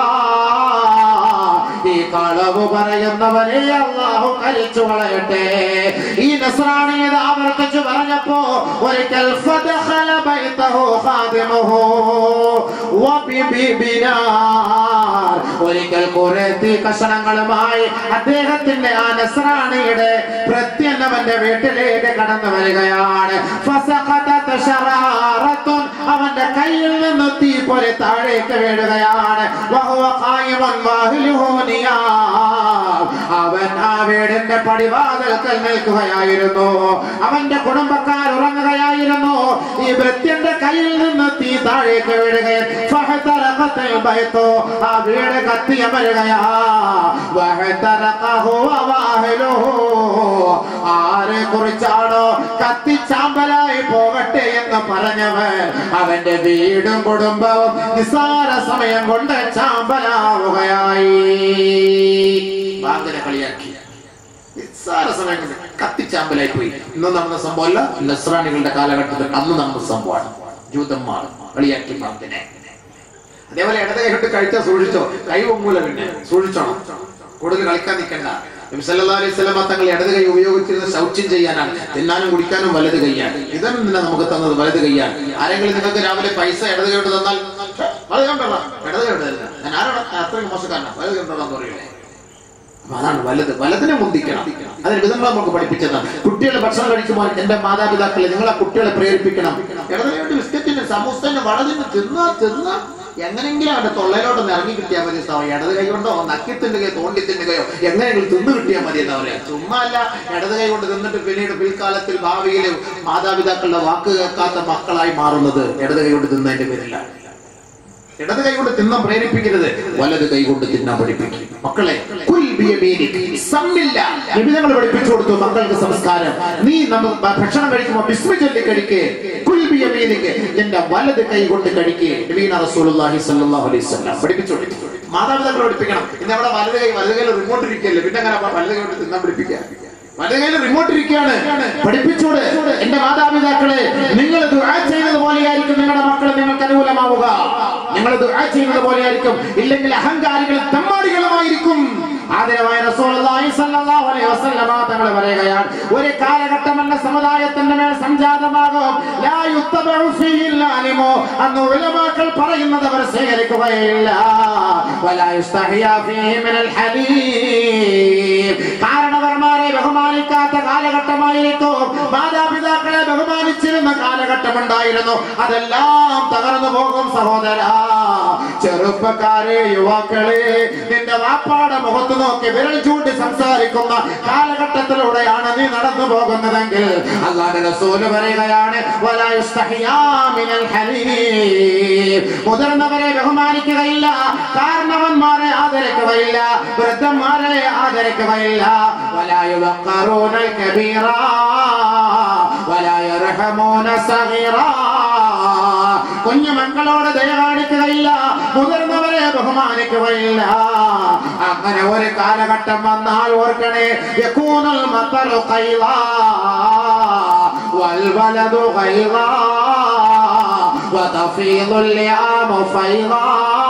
ഈ കളവ് പറയുന്നവനെ അള്ളാഹു കരിച്ചു കളയട്ടെ ഈ നസ്രാണിയത് ആവർത്തിച്ചു പറഞ്ഞപ്പോ ഒരിക്കൽ ഫദഖല ബൈതഹു ഖാദിമുഹു വബിബിനാർ ഒരിക്കൽ കുറെ തീ കഷണങ്ങളുമായി അദ്ദേഹത്തിന്റെ ആ നസ്രാണിയുടെ പ്രത്യന്നവന്റെ വീട്ടിലേക്ക് കടന്നു വരികയാണ് ഫസഖതത ശറാറത്തുൻ അവന്റെ കയ്യിൽ നിന്ന് തീ പോലെ താഴേക്ക് വീഴുകയാണ് വഹുവ ഖായിമുൻ വാഹിലുഹു നിയാം. അവൻ ആ വീടിന്റെ പടിവാതിൽക്കൽ നിൽക്കുകയായിരുന്നു അവന്റെ കുടുംബക്കാർ ഉറങ്ങുകയായിരുന്നു ഈ വൃത്യന്റെ കയ്യിൽ നിന്ന് തീ താഴേക്ക് വീഴുകയും ഫഹതറഖത്തിൽ ബൈത്തു. ആ വീട് കത്തിയമരുകയാ വഹതറഖഹു വവാഹിലുഹു. ആരെ കുറിച്ചാണോ കത്തിച്ചാമ്പലായി പോകട്ടെ എന്ന് പറഞ്ഞവൻ അവന്റെ വീടും കുടുംബവും നിസാര സമയം കൊണ്ട് ചാമ്പലാവുകയായി ബാങ്കനെ കളിയാക്കി നിസ്സാര സമയം കൊണ്ട് കത്തിച്ചാമ്പലായി പോയി ഇന്ന് നടന്ന സംഭവമല്ല നസ്രാണികളുടെ കാലഘട്ടത്തിൽ അന്ന് നടന്ന സംഭവമാണ് ജൂതന്മാർ കളിയാക്കി ബാങ്കിനെ അതേപോലെ ഇടത് കൈ കൊണ്ട് കഴിച്ചാൽ സൂക്ഷിച്ചോ കൈ പൊങ്ങൂല പിന്നെ സൂക്ഷിച്ചോണം കൂടുതൽ കളിക്കാൻ നിൽക്കണ്ട നബി സല്ലല്ലാഹു അലൈഹി വസല്ലമ തങ്ങൾ ഇടത് കൈ ഉപയോഗിച്ചിരുന്നത് ശൗച്യം ചെയ്യാനാണ് തിന്നാനും കുടിക്കാനും വലത് കൈയാണ് ഇതാണ് നിന്നെ നമുക്ക് തന്നത് വലത് കൈയാണ് ആരെങ്കിലും നിങ്ങൾക്ക് രാവിലെ പൈസ ഇടത് കൈ കൊണ്ട് തന്നാൽ "ഛെ, വലത് കണ്ടോ ഇടത് കൈ കൊണ്ട് തരില്ല ഞാൻ ആരോടാ ഞാൻ അത്രയും മോശക്കാരനാണ് വലത് കണ്ടോ എന്ന് പറയൂലേ അപ്പൊ അതാണ് വലുത് വലതിനെ മുന്തിക്കണം അതിന് വിധങ്ങൾ നമുക്ക് പഠിപ്പിച്ചതാണ് കുട്ടികളെ ഭക്ഷണം കഴിക്കുമ്പോൾ എന്റെ മാതാപിതാക്കളെ നിങ്ങൾ ആ കുട്ടികളെ പ്രേരിപ്പിക്കണം ഇടതുകൈകൊണ്ട് ബിസ്ക്കറ്റിന് സമൂസത്തിന് വളതിന് തിന്നാ തിന്നാ എങ്ങനെങ്കിലും അവന്റെ തൊള്ളയിലോട്ട് ഇറങ്ങി കിട്ടിയാൽ മതി സാവ ഇടത് കൈ കൊണ്ടോ നക്കി തിന്നുകയോ തോണ്ടി തിന്നുകയോ എങ്ങനെയെങ്കിലും തിന്നു കിട്ടിയാൽ മതി എന്താ പറയാ ചുമ്മാ അല്ല ഇടത് കൈ കൊണ്ട് തിന്നിട്ട് പിന്നീട് പിൽക്കാലത്തിൽ ഭാവിയിൽ മാതാപിതാക്കളുടെ വാക്ക് കേൾക്കാത്ത മക്കളായി മാറുന്നത് ഇടത് കൈ കൊണ്ട് തിന്നതിന്റെ പേരിലാണ് ഇടത് കൈ കൊണ്ട് തിന്നാൻ പ്രേരിപ്പിക്കരുത് വലത് കൈ കൊണ്ട് തിന്നാൻ പഠിപ്പിക്കും മക്കളെ കുൽ ബിയമീനിക്. സമ്മില്ല നിബിധങ്ങൾ പഠിപ്പിച്ചു കൊടുത്തു മക്കൾക്ക് സംസ്കാരം നീ നമ്മൾ ഭ- ഭക്ഷണം കഴിക്കുമ്പോൾ ബിസ്മി ചൊല്ലി കഴിക്കേ കുൽ ബിയമീനിക്. എന്റെ വലത് കൈ കൊണ്ട് കഴിക്കേ നബീന റസൂലുള്ളാഹി സ്വല്ലല്ലാഹു അലൈഹി വസല്ലം പഠിപ്പിച്ചു കൊടുത്തു മാതാപിതാക്കൾ പഠിപ്പിക്കണം ഇന്ന് അവിടെ വലത് കൈ വലത് കൈയിൽ റിമോട്ട് ഇരിക്കല്ലേ പിന്നെ അങ്ങനെ വലത് കൈ കൊണ്ട് തിന്നാൻ പഠിപ്പിക്കുക വലത് കൈയിൽ റിമോട്ട് ഇരിക്കുകയാണ് പഠിപ്പിച്ചോട് എന്റെ മാതാപിതാക്കളെ നിങ്ങൾ ദുആ ചെയ്യുന്നത് പോലെയായിരിക്കും നിങ്ങളുടെ മക്കൾ നിങ്ങൾക്ക് അനുകൂലമാവുക നിങ്ങൾ ദുആ ചെയ്യുന്നത് പോലെയായിരിക്കും ഇല്ലെങ്കിൽ അഹങ്കാരികൾ തെമ്മാടികളുമായിരിക്കും ആദരവായ റസൂലുള്ളാഹി സ്വല്ലല്ലാഹു അലൈഹി വസല്ലമ തങ്ങൾ പറയുകയാണ് ഒരു കാലഘട്ടം എന്ന സമുദായത്തിന്റെ മേൽ സംജാതമാകും ലാ യുത്തബഉ ഫീഹിൽ ആലിമു അന്ന് ഉലമാക്കൾ പറയുന്നത് അവർ സ്വീകരിക്കുകയില്ല വലാ യുസ്തഹിയ ഫീഹി മിനൽ ഹലീം കാരണവർമാരെ ബഹുമാനിക്കാത്ത കാലഘട്ടമായിരിക്കും മാതാപിതാക്കളെ ബഹുമാനിച്ചിരുന്ന കാലഘട്ടമുണ്ടായിരുന്നു അതെല്ലാം തകർന്നു പോകും സഹോദര ചെറുപ്പക്കാരെ യുവാക്കളെ നിന്റെ വാപ്പാടെ മുഖത്ത് നോക്കി വിരൽ ചൂണ്ടി സംസാരിക്കുന്ന കാലഘട്ടത്തിലൂടെയാണ് നീ നടന്നു പോകുന്നതെങ്കിൽ അള്ളാഹുവിന്റെ റസൂല് പറയുകയാണ് "വലാ യുസ്തഹിയാ മിനൽ ഹലീം." മുതിർന്നവരെ ബഹുമാനിക്കുകയില്ല കാരണവന്മാരെ ആദരിക്കുകയില്ല വൃദ്ധന്മാരെ ആദരിക്കുകയില്ല ولا يوقرون الكبيرا ولا يرحمون صغيرا കുഞ്ഞു മക്കളോട് ദയ കാണിക്കുകയില്ല മുതിർന്നവരെ ബഹുമാനിക്കുകയില്ല അങ്ങനെ ഒരു കാലഘട്ടം വന്നാൽ ഓർക്കണേ യകൂനുൽ മത്തലു ഖൈലാ والولد غيظا وتفيض اللئام فيضا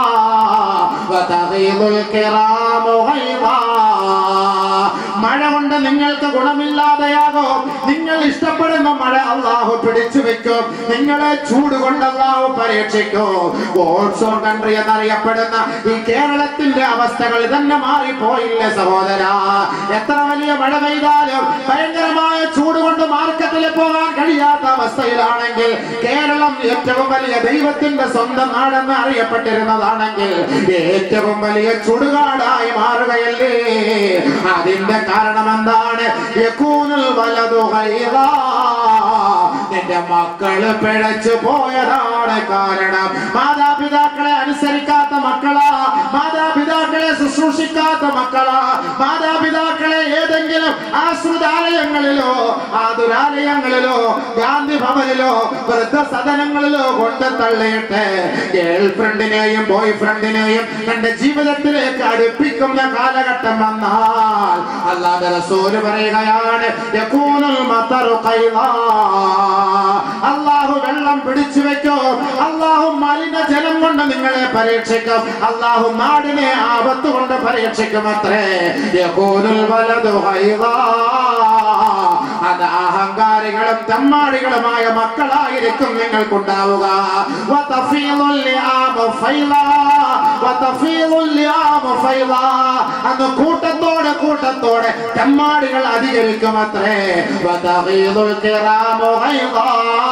وتغيظ الكرام غيظا മഴ കൊണ്ട് നിങ്ങൾക്ക് ഗുണമില്ലാതെയാകും നിങ്ങൾ ഇഷ്ടപ്പെടുന്ന മഴ അള്ളാഹു അള്ളാഹു പിടിച്ചു വെക്കും നിങ്ങളെ ചൂട് കൊണ്ട് അള്ളാഹു പരീക്ഷിക്കും ഓൾസോൺ കൺട്രി എന്നറിയപ്പെടുന്ന ഈ കേരളത്തിന്റെ അവസ്ഥകൾ തന്നെ മാറിപ്പോയില്ല സഹോദര എത്ര വലിയ മഴ പെയ്താലും ഭയങ്കരമായ ചൂട് കൊണ്ട് മാർക്കറ്റിൽ പോകാൻ കഴിയാത്ത അവസ്ഥയിലാണെങ്കിൽ കേരളം ഏറ്റവും വലിയ ദൈവത്തിന്റെ സ്വന്തം നാടെന്ന് അറിയപ്പെട്ടിരുന്നതാണെങ്കിൽ ഏറ്റവും വലിയ ചുടുകാടായി മാറുകയല്ലേ അതിന്റെ കാരണം എന്താണ് യകൂനുൽ വലതു ഗൈറാ. നിന്റെ മക്കള് പിഴച്ചു പോയതാണ് കാരണം മാതാപിതാക്കളെ അനുസരിക്കാത്ത മക്കളാ മാതാപിതാക്കളെ ശുശ്രൂഷിക്കാത്ത മക്കളാ മാതാപിതാക്കളെ ഏതെങ്കിലും ആശ്രിതാലയങ്ങളിലോ ആതുരാലയങ്ങളിലോ ഗാന്ധി ഭവനിലോ വൃദ്ധസദനങ്ങളിലോ കൊണ്ട് തള്ളിയിട്ട് ഗേൾ ഫ്രണ്ടിനെയും ബോയ് ഫ്രണ്ടിനെയും തന്റെ ജീവിതത്തിലേക്ക് അടുപ്പിക്കുന്ന കാലഘട്ടം വന്നാൽ അല്ലാതെ റസൂല് പറയുകയാണ് യകൂനുൽ മതറു ഖൈലാ. അള്ളാഹു വെള്ളം പിടിച്ചു വെക്കോ അള്ളാഹു മലിന ജലം കൊണ്ട് നിങ്ങളെ പരീക്ഷിക്കും അള്ളാഹു നാടിനെ ആപത്ത് കൊണ്ട് പരീക്ഷിക്കും അത്രേ യകൂനുൽ വലതു ഖൈലാ. അത് അഹങ്കാരികളും തെമ്മാടികളുമായ മക്കളായിരിക്കും നിങ്ങൾക്കുണ്ടാവുക വതഫീലുൽ ലിആമു ഫൈലാ. വതഫീലുൽ ലിആമു ഫൈലാ. അന്ന് കൂട്ടത്തോടെ കൂട്ടത്തോടെ തെമ്മാടികൾ അധികരിക്കും അത്രേ വതഗീദുൽ കിറാമു ഗൈദാ.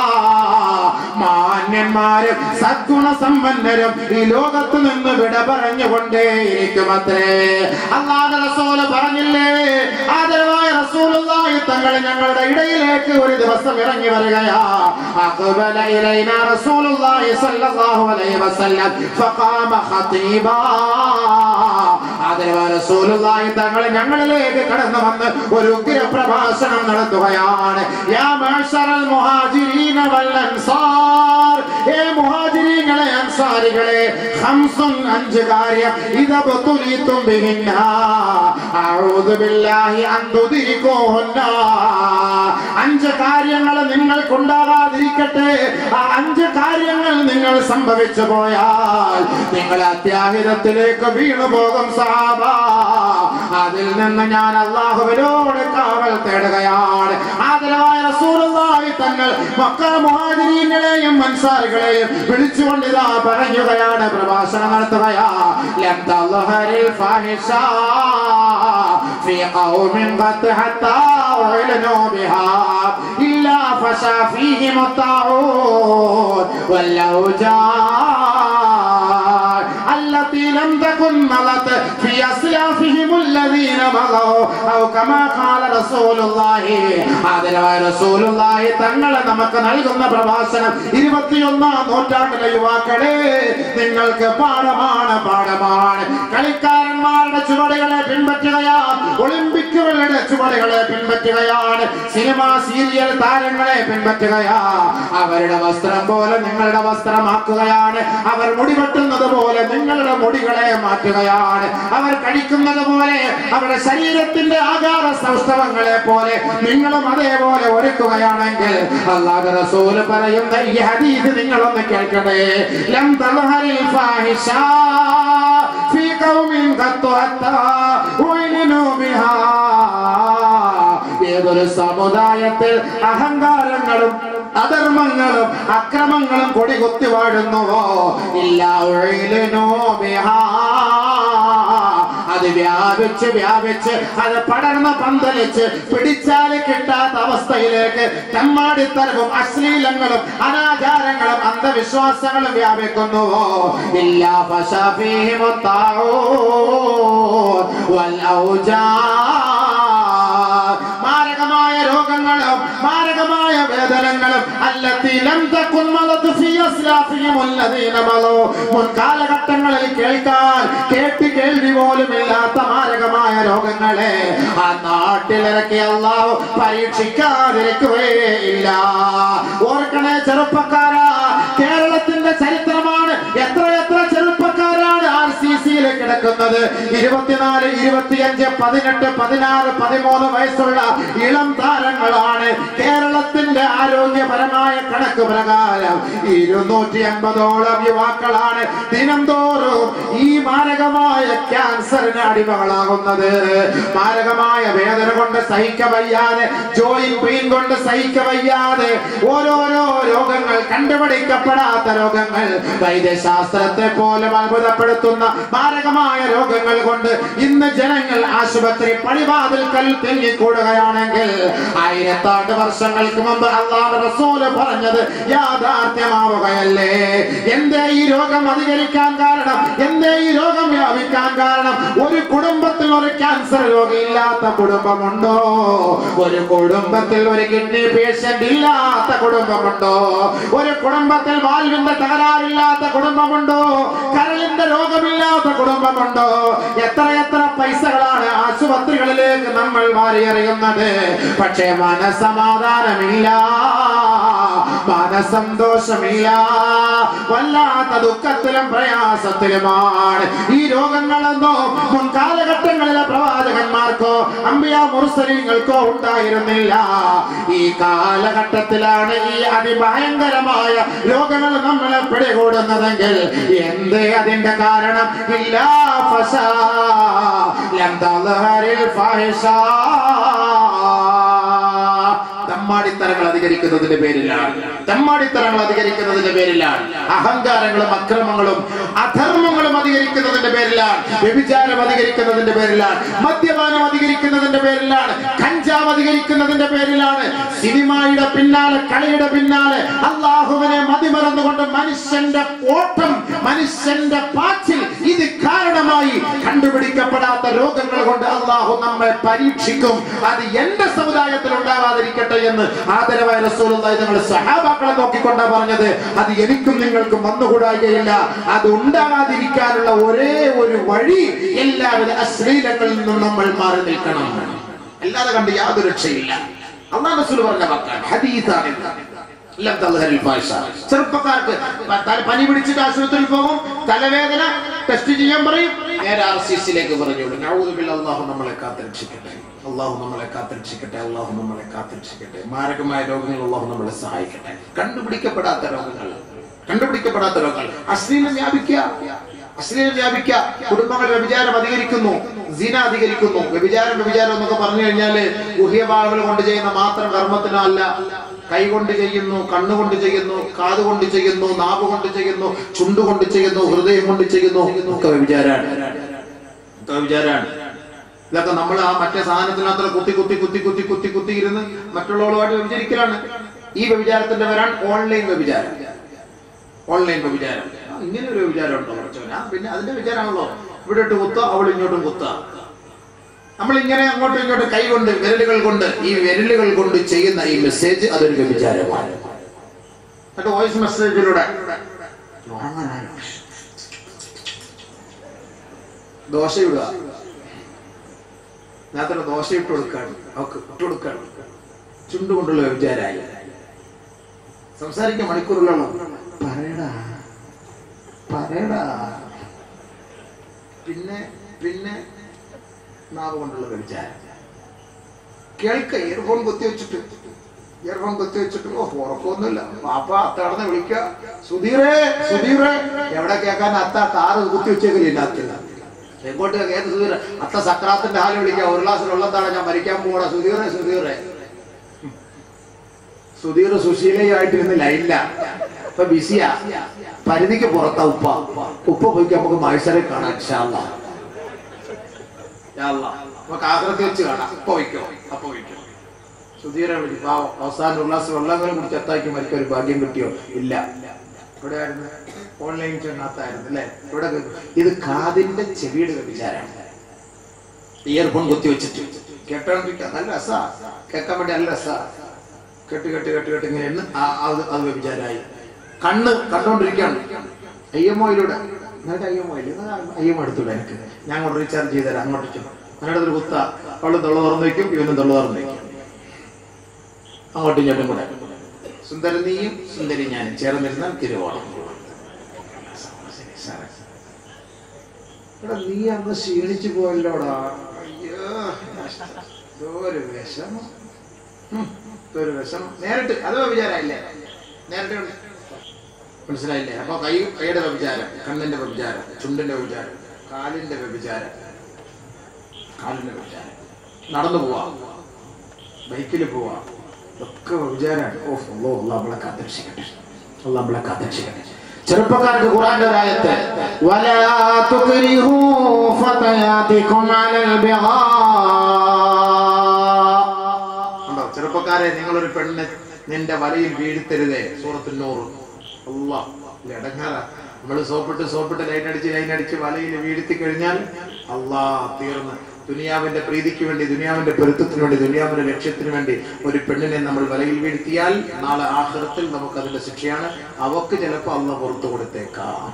മാന്യന്മാരും സദ്ഗുണ സമ്പന്നരും ഈ ലോകത്ത് നിന്ന് വിട പറഞ്ഞുകൊണ്ടേയിരിക്കും അത്രേ അള്ളാഹ് റസൂല് പറഞ്ഞില്ലേ ആദരവായ റസൂലുള്ളാഹി തങ്ങൾ ഞങ്ങളുടെ ഇടയിലേക്ക് ഒരു ദിവസം ഇറങ്ങി വരികയാ അഖബല ഇലൈന റസൂലുള്ളാഹി സ്വല്ലല്ലാഹു അലൈഹി വസല്ലം ഫഖാമ ഖതീബാ ആദരവായ റസൂലുള്ളാഹി തങ്ങൾ ഞങ്ങളിലേക്ക് കടന്നു വന്ന് ഒരു ഉഗ്ര പ്രഭാഷണം നടത്തുകയാണ് യാ മാശറൽ മുഹാജിരീന വൽ അൻസാർ ഏ മുഹാജിരീങ്ങളെ അൻസാരികളെ ഖംസുൻ അഞ്ച് കാര്യം ഇദബ്തുലിതും ബിഹിന്ന അഊദു ബില്ലാഹി അൻ തുദിരികൂഹുന്ന അഞ്ച് കാര്യങ്ങൾ നിങ്ങൾക്കുണ്ടാകാതിരിക്കട്ടെ ആ അഞ്ച് കാര്യങ്ങൾ നിങ്ങൾ സംഭവിച്ചു പോയാൽ നിങ്ങൾ അത്യാഹിതത്തിലേക്ക് വീണു പോകും സാബ അതിൽ നിന്ന് ഞാൻ അള്ളാഹുവിനോട് കാവൽ തേടുകയാണ് ആദരവായ റസൂലുള്ളാഹി തങ്ങൾ മക്ക മുഹാജിരീങ്ങളെയും അൻസാരികളെയും വിളിച്ചുകൊണ്ട് ഇതാ പറയുകയാണ് പ്രഭാഷണം നടത്തുകയാ ലം തൽഹരിൽ ഫാഹിഷ في قوم قد حتى أعلنوا بها إلا فشى فيهم الطاعون والأوجاع التي لم تكن مضت في أسلافهم الذين مضوا أو كما قال رسول الله ആദരവായ റസൂലുള്ളാഹി തങ്ങൾ നമുക്ക് നൽകുന്ന പ്രഭാഷണം ഇരുപത്തിയൊന്നാം നൂറ്റാണ്ടിലെ യുവാക്കളെ നിങ്ങൾക്ക് പാഠമാണ് പാഠമാണ് കളിക്കാരന്മാരുടെ ചുവടുകളെ പിൻപറ്റുകയാണ് ഒളിമ്പിക്കുകളുടെ ചുവടുകളെ പിൻപറ്റുകയാണ് സിനിമ സീരിയൽ താരങ്ങളെ പിൻപറ്റുകയാ അവരുടെ വസ്ത്രം പോലെ നിങ്ങളുടെ വസ്ത്രമാക്കുകയാണ് അവർ മുടി വെട്ടുന്നത് പോലെ നിങ്ങളുടെ മുടികളെ മാറ്റുകയാണ് അവർ കഴിക്കുന്നത് പോലെ അവരുടെ ശരീരത്തിന്റെ ആകാര സൗഷ്ഠവങ്ങളെ പോലെ നിങ്ങളും അതേപോലെ ഒരുക്കുകയാണെങ്കിൽ അള്ളാഹു റസൂല് പറയുന്ന ഈ ഹദീസ് നിങ്ങളൊന്ന് കേൾക്കണേ ലം തൽഹരിൽ ഫാഹിഷ في قوم قد حتى أعلنوا بها ഏതൊരു സമുദായത്തിൽ അഹങ്കാരങ്ങളും അധർമ്മങ്ങളും അക്രമങ്ങളും കൊടികുത്തി വാഴുന്നുവോ ഇല്ല ഉഴലിനോ ബിഹാ അത് വ്യാപിച്ച് വ്യാപിച്ച് അത് പടർന്ന് പന്തലിച്ച് പിടിച്ചാൽ കിട്ടാത്ത അവസ്ഥയിലേക്ക് തെമ്മാടിത്തരവും അശ്ലീലങ്ങളും അനാചാരങ്ങളും അന്ധവിശ്വാസങ്ങളും വ്യാപിക്കുന്നുവോ ഇല്ല മാരകമായ രോഗങ്ങളും മാരകമായ വേദനകളും അല്ലത്തിലം തക്കുൻ മലത്ത് ഫീ അസ്ലാഫിഹിം അല്ലദീന മലോ മുൻകാലഘട്ടങ്ങളിൽ കേൾക്കാൻ കേട്ട് കേൾവി പോലും ഇല്ലാത്ത മാരകമായ രോഗങ്ങളെ ആ നാട്ടിലിറക്കി അള്ളാഹു പരീക്ഷിക്കാതിരിക്കുകയില്ല ഓർക്കണേ ചെറുപ്പക്കാരാ കേരളത്തിന്റെ ചരിത്രമാണ് എത്ര എത്ര ചെറുപ്പക്കാരാണ് ആർ സി സിയിൽ കിടക്കുന്നത് പറയുന്നത് ഇരുപത്തിനാല് ഇരുപത്തിയഞ്ച് പതിനെട്ട് പതിനാറ് പതിമൂന്ന് വയസ്സുള്ള ഇളം താരങ്ങളാണ് കേരളത്തിന്റെ ആരോഗ്യപരമായ കണക്ക് പ്രകാരം ഇരുന്നൂറ്റി അൻപതോളം യുവാക്കളാണ് ദിനം തോറും ഈ മാരകമായ ക്യാൻസറിന് അടിമകളാകുന്നത് മാരകമായ വേദന കൊണ്ട് സഹിക്ക വയ്യാതെ ജോയിൻ പെയിൻ കൊണ്ട് സഹിക്ക വയ്യാതെ ഓരോരോ രോഗങ്ങൾ കണ്ടുപിടിക്കപ്പെടാത്ത രോഗങ്ങൾ വൈദ്യശാസ്ത്രത്തെ പോലും അത്ഭുതപ്പെടുത്തുന്ന മാരകമായ രോഗങ്ങൾ കൊണ്ട് ഇന്ന് ജനങ്ങൾ ആശുപത്രി പടിവാതിൽക്കൽ തിങ്ങിക്കൂടുകയാണെങ്കിൽ ആയിരത്താണ്ട് വർഷങ്ങൾക്ക് മുമ്പ് അള്ളാഹ് റസൂല് പറഞ്ഞത് യാഥാർത്ഥ്യമാവുകയല്ലേ എന്തേ ഈ രോഗം അധികരിക്കാൻ കാരണം എന്തേ ഈ രോഗം വ്യാപിക്കാൻ കാരണം ഒരു കുടുംബത്തിൽ ഒരു ക്യാൻസർ രോഗി ഇല്ലാത്ത കുടുംബമുണ്ടോ ഒരു കുടുംബത്തിൽ ഒരു കിഡ്നി പേഷ്യന്റ് ഇല്ലാത്ത കുടുംബമുണ്ടോ ഒരു കുടുംബത്തിൽ വാൽവിന്റെ തകരാറില്ലാത്ത കുടുംബമുണ്ടോ കരളിന്റെ രോഗമില്ലാത്ത കുടുംബമുണ്ടോ എത്ര എത്ര പൈസകളാണ് ആശുപത്രികളിലേക്ക് നമ്മൾ മാറിയെറിയുന്നത് പക്ഷേ മനസമാധാനമില്ല മനസന്തോഷമില്ല വല്ലാത്ത ദുഃഖത്തിലും പ്രയാസത്തിലുമാണ് ഈ രോഗങ്ങളെന്നോ മുൻ കാലഘട്ടങ്ങളിലെ പ്രവാചകന്മാർക്കോ അമ്പിയ മുർസലിങ്ങൾക്കോ ഉണ്ടായിരുന്നില്ല ഈ കാലഘട്ടത്തിലാണ് ഈ അതിഭയങ്കരമായ രോഗങ്ങൾ നമ്മളെ പിടികൂടുന്നതെങ്കിൽ എന്ത് അതിന്റെ കാരണം ഇല്ല ഫസാ ലം തദ്ഹരിൽ ഫാഹിഷാ തമ്മാടിത്തരങ്ങൾ അധികരിക്കുന്നതിന്റെ പേരിലാണ് തമ്മാടിത്തരങ്ങൾ അധികരിക്കുന്നതിന്റെ പേരിലാണ് അഹങ്കാരങ്ങളും അക്രമങ്ങളും അധർമ്മങ്ങളും അധികരിക്കുന്നതിന്റെ പേരിലാണ് വ്യഭിചാരം അധികരിക്കുന്നതിന്റെ പേരിലാണ് മദ്യപാനം അധികരിക്കുന്നതിന്റെ പേരിലാണ് കഞ്ചാവ് അധികരിക്കുന്നതിന്റെ പേരിലാണ് സിനിമയുടെ പിന്നാലെ കളിയുടെ പിന്നാലെ അള്ളാഹുവിനെ മതിമറന്നുകൊണ്ട് മനുഷ്യന്റെ ഓട്ടം മനുഷ്യന്റെ പാച്ചിൽ ഇത് കാരണമായി കണ്ടുപിടിക്കപ്പെടാത്ത രോഗങ്ങൾ കൊണ്ട് അള്ളാഹു നമ്മെ പരീക്ഷിക്കും അത് എന്റെ സമുദായത്തിൽ ഉണ്ടാവാതിരിക്കട്ടെ എന്ന് ആദരവായ റസൂലുള്ളാഹി തങ്ങൾ സഹാബാക്കളെ നോക്കിക്കൊണ്ടാ പറഞ്ഞത് അത് എനിക്കും നിങ്ങൾക്കും വന്നുകൂടായികയില്ല അത് ഉണ്ടാകാതിരിക്കാനുള്ള ഒരേ ഒരു വഴി എല്ലാവിധ അശ്ലീലങ്ങളിൽ നിന്നും നമ്മൾ മാറി നിൽക്കണം അല്ലാതെ കണ്ട് യാതൊരു രക്ഷയില്ല അള്ളാഹ് റസൂൽ പറഞ്ഞ വാക്കാണ് ഹദീസാണ് ഇത്. ലം തദ്ഹരിൽ ഫാഹിഷ. ചെറുപ്പക്കാർക്ക് പ- തല- പനി പിടിച്ചിട്ട് ആശുപത്രിയിൽ പോകും തലവേദന ടെസ്റ്റ് ചെയ്യാൻ പറയും നേരെ ആർ സി സിയിലേക്ക് പറഞ്ഞു വിടും നഊദുബില്ല അള്ളാഹു നമ്മളെ കാത്തിരക്ഷിക്കട്ടെ അള്ളാഹു നമ്മളെ കാത്തിരക്ഷിക്കട്ടെ അള്ളാഹു നമ്മളെ കാത്തിരക്ഷിക്കട്ടെ മാരകമായ രോഗങ്ങൾ അള്ളാഹു നമ്മളെ സഹായിക്കട്ടെ കണ്ടുപിടിക്കപ്പെടാത്ത രോഗങ്ങൾ കണ്ടുപിടിക്കപ്പെടാത്ത രോഗങ്ങൾ അശ്ലീലം വ്യാപിക്കുക അശ്ലീലം വ്യാപിക്കുക കുടുംബങ്ങൾ വ്യഭിചാരം അധികരിക്കുന്നു സീന അധികരിക്കുന്നു വ്യഭിചാരം വ്യഭിചാരം എന്നൊക്കെ പറഞ്ഞു കഴിഞ്ഞാല് ഗുഹ്യഭാഗങ്ങൾ കൊണ്ട് ചെയ്യുന്ന മാത്രം കർമ്മത്തിനല്ല കൈ കൊണ്ട് ചെയ്യുന്നു കണ്ണുകൊണ്ട് ചെയ്യുന്നു കാത് കൊണ്ട് ചെയ്യുന്നു നാവ് കൊണ്ട് ചെയ്യുന്നു ചുണ്ട് കൊണ്ട് ചെയ്യുന്നു ഹൃദയം കൊണ്ട് ചെയ്യുന്നു ഒക്കെ വ്യഭിചാരാണ് ഒക്കെ വ്യഭിചാരാണ് ഇതൊക്കെ നമ്മൾ ആ മറ്റേ സാധനത്തിനകത്ത് കുത്തി കുത്തി കുത്തി കുത്തി കുത്തി കുത്തി ഇരുന്ന് മറ്റുള്ളവരുമായിട്ട് വ്യഭിചരിക്കലാണ് ഈ വ്യഭിചാരത്തിന്റെ പേരാണ് ഓൺലൈൻ വ്യഭിചാരം ഓൺലൈൻ വ്യഭിചാരം ആ, ഇങ്ങനെ ഒരു വിചാരം ഉണ്ടോ കുറച്ചവന് ആ പിന്നെ അതിന്റെ വിചാരമാണല്ലോ ഇവിടെ ഇട്ട് കുത്ത അവൾ ഇങ്ങോട്ടും കുത്ത നമ്മൾ ഇങ്ങനെ അങ്ങോട്ടും ഇങ്ങോട്ടും കൈ കൊണ്ട് വിരലുകൾ കൊണ്ട് ഈ വിരലുകൾ കൊണ്ട് ചെയ്യുന്ന ഈ മെസ്സേജ് അതൊരു വ്യഭിചാരമാണ് എന്നിട്ട് വോയിസ് മെസ്സേജിലൂടെ ദോശ ഇടുക ഞാൻ ദോശ ഇട്ട് കൊടുക്കാണ് അവക്ക് ഇട്ട് കൊടുക്കാണ് ചുണ്ടുകൊണ്ടുള്ള വ്യഭിചാരായി സംസാരിക്കാൻ മണിക്കൂറുകളാണോ പറയടാ പറയടാ പിന്നെ പിന്നെ നാവ് കൊണ്ടുള്ള വ്യഭിചാരം കേൾക്ക ഇയർഫോൺ കുത്തി വെച്ചിട്ട് ഇയർഫോൺ കുത്തി വെച്ചിട്ട് ഓ ഉറക്കമൊന്നുമില്ല പാപ്പ അത്താടന്ന് വിളിക്ക സുധീറേ സുധീറേ എവിടെ കേൾക്കാൻ അത്ത കാറ് കുത്തി വെച്ചേക്കില്ല അത്തില്ല എങ്ങോട്ട് ഏത് സുധീർ അത്ത സക്രാത്തിന്റെ ഹാല് വിളിക്കാം ഒരു ഗ്ലാസ് വെള്ളത്താണ് ഞാൻ മരിക്കാൻ പോകണ സുധീറേ സുധീറേ സുധീർ സുശീലയായിട്ടിരുന്ന് ലൈനില്ല ഇപ്പൊ ബിസിയാ പരിധിക്ക് പുറത്താ ഉപ്പ ഉപ്പ പോയിക്ക് നമുക്ക് മത്സരം കാണാം ഇൻഷാ അല്ലാ. യാ അല്ലാ. നമുക്ക് ആഗ്രഹത്തിൽ വെച്ച് കാണാം അപ്പൊ വയ്ക്കോ അപ്പൊ വയ്ക്കോ സുധീരെ വിളി പാവം അവസാനം ഒരു ഗ്ലാസ് വെള്ളങ്ങളും കുടിച്ച് എത്താക്കി മരിക്കാൻ ഒരു ഭാഗ്യം കിട്ടിയോ ഇല്ല ഇവിടെ ആയിരുന്നു ഓൺലൈൻ ചെന്നാത്തായിരുന്നു അല്ലേ ഇവിടെ ഇത് കാതിന്റെ ചെവിയുടെ വിചാരമാണ് ഇയർഫോൺ കുത്തി വെച്ചിട്ട് കേട്ടോണ്ടിരിക്കാൻ നല്ല രസാ കേൾക്കാൻ വേണ്ടി നല്ല രസാ കെട്ട് കെട്ട് കെട്ട് കെട്ട് ഇങ്ങനെ എണ്ണ് ആ- അത് അത് വ്യഭിചാരായി കണ്ണ് കണ്ടുകൊണ്ടിരിക്കുകയാണ് ഐ എം ഒയിലൂടെ നിനക്ക് ഐ എം ഒ ഇല്ല ഐ എം എടുത്തൂടെ എനിക്ക് ഞാൻ അങ്ങോട്ട് റീചാർജ് ചെയ്ത് തരാം അങ്ങോട്ട് ചെന്നു നിങ്ങളുടെ ഒരു കുത്ത അവള് തൊള്ള തുറന്നു വയ്ക്കും ഇവനും തൊള്ള തുറന്നു വയ്ക്കും അങ്ങോട്ടും ഇങ്ങോട്ടും കൂടെ സുന്ദര നീയും സുന്ദരി ഞാനും ചേർന്നിരുന്നാൽ തിരുവോണം എടാ നീ അന്ന് ക്ഷീണിച്ചു പോയല്ലോടാ അയ്യോ എന്തോ ഒരു വിഷമം ഉം, എന്തോ ഒരു വിഷമം നേരിട്ട് അത് വിചാരമില്ലേ നേരിട്ട് കണ്ട്. മനസ്സിലായില്ലേ അപ്പൊ കൈ കൈയുടെ വ്യഭിചാരം കണ്ണിന്റെ വ്യഭിചാരം ചുണ്ടിന്റെ വ്യഭിചാരം കാലിന്റെ വ്യഭിചാരം കാലിന്റെ വ്യഭിചാരം നടന്നു പോവാ ബൈക്കിൽ പോവാ ഒക്കെ വ്യഭിചാരാണ് ഓ അല്ലോ അല്ല നമ്മളെ കാത്തിരക്ഷിക്കട്ടെ അല്ല നമ്മളെ കാത്തിരക്ഷിക്കട്ടെ ചെറുപ്പക്കാർക്ക് ഖുറാന്റെ ഒരു ആയത്ത് വലാ തുക്രിഹൂ ഫതയാതികും അലൽ ബിഗാ ഉണ്ടോ ചെറുപ്പക്കാരെ നിങ്ങളൊരു പെണ്ണ് നിന്റെ വലയിൽ വീഴ്ത്തരുതേ സൂറത്തിൽ നൂറ് അല്ലാ ഇടങ്ങാറ നമ്മൾ സോപ്പിട്ട് സോപ്പിട്ട് ലൈൻ അടിച്ച് ലൈൻ അടിച്ച് വലയിൽ വീഴ്ത്തി കഴിഞ്ഞാൽ അല്ലാ തീർന്ന് ദുനിയാവിന്റെ പ്രീതിക്ക് വേണ്ടി ദുനിയാവിന്റെ പൊരുത്തത്തിന് വേണ്ടി ദുനിയാവിന്റെ ലക്ഷ്യത്തിന് വേണ്ടി ഒരു പെണ്ണിനെ നമ്മൾ വലയിൽ വീഴ്ത്തിയാൽ നാളെ ആഹൃത്തിൽ നമുക്ക് അതിന്റെ ശിക്ഷയാണ് അവക്ക് ചിലപ്പോൾ അല്ല പുറത്തു കൊടുത്തേക്കാം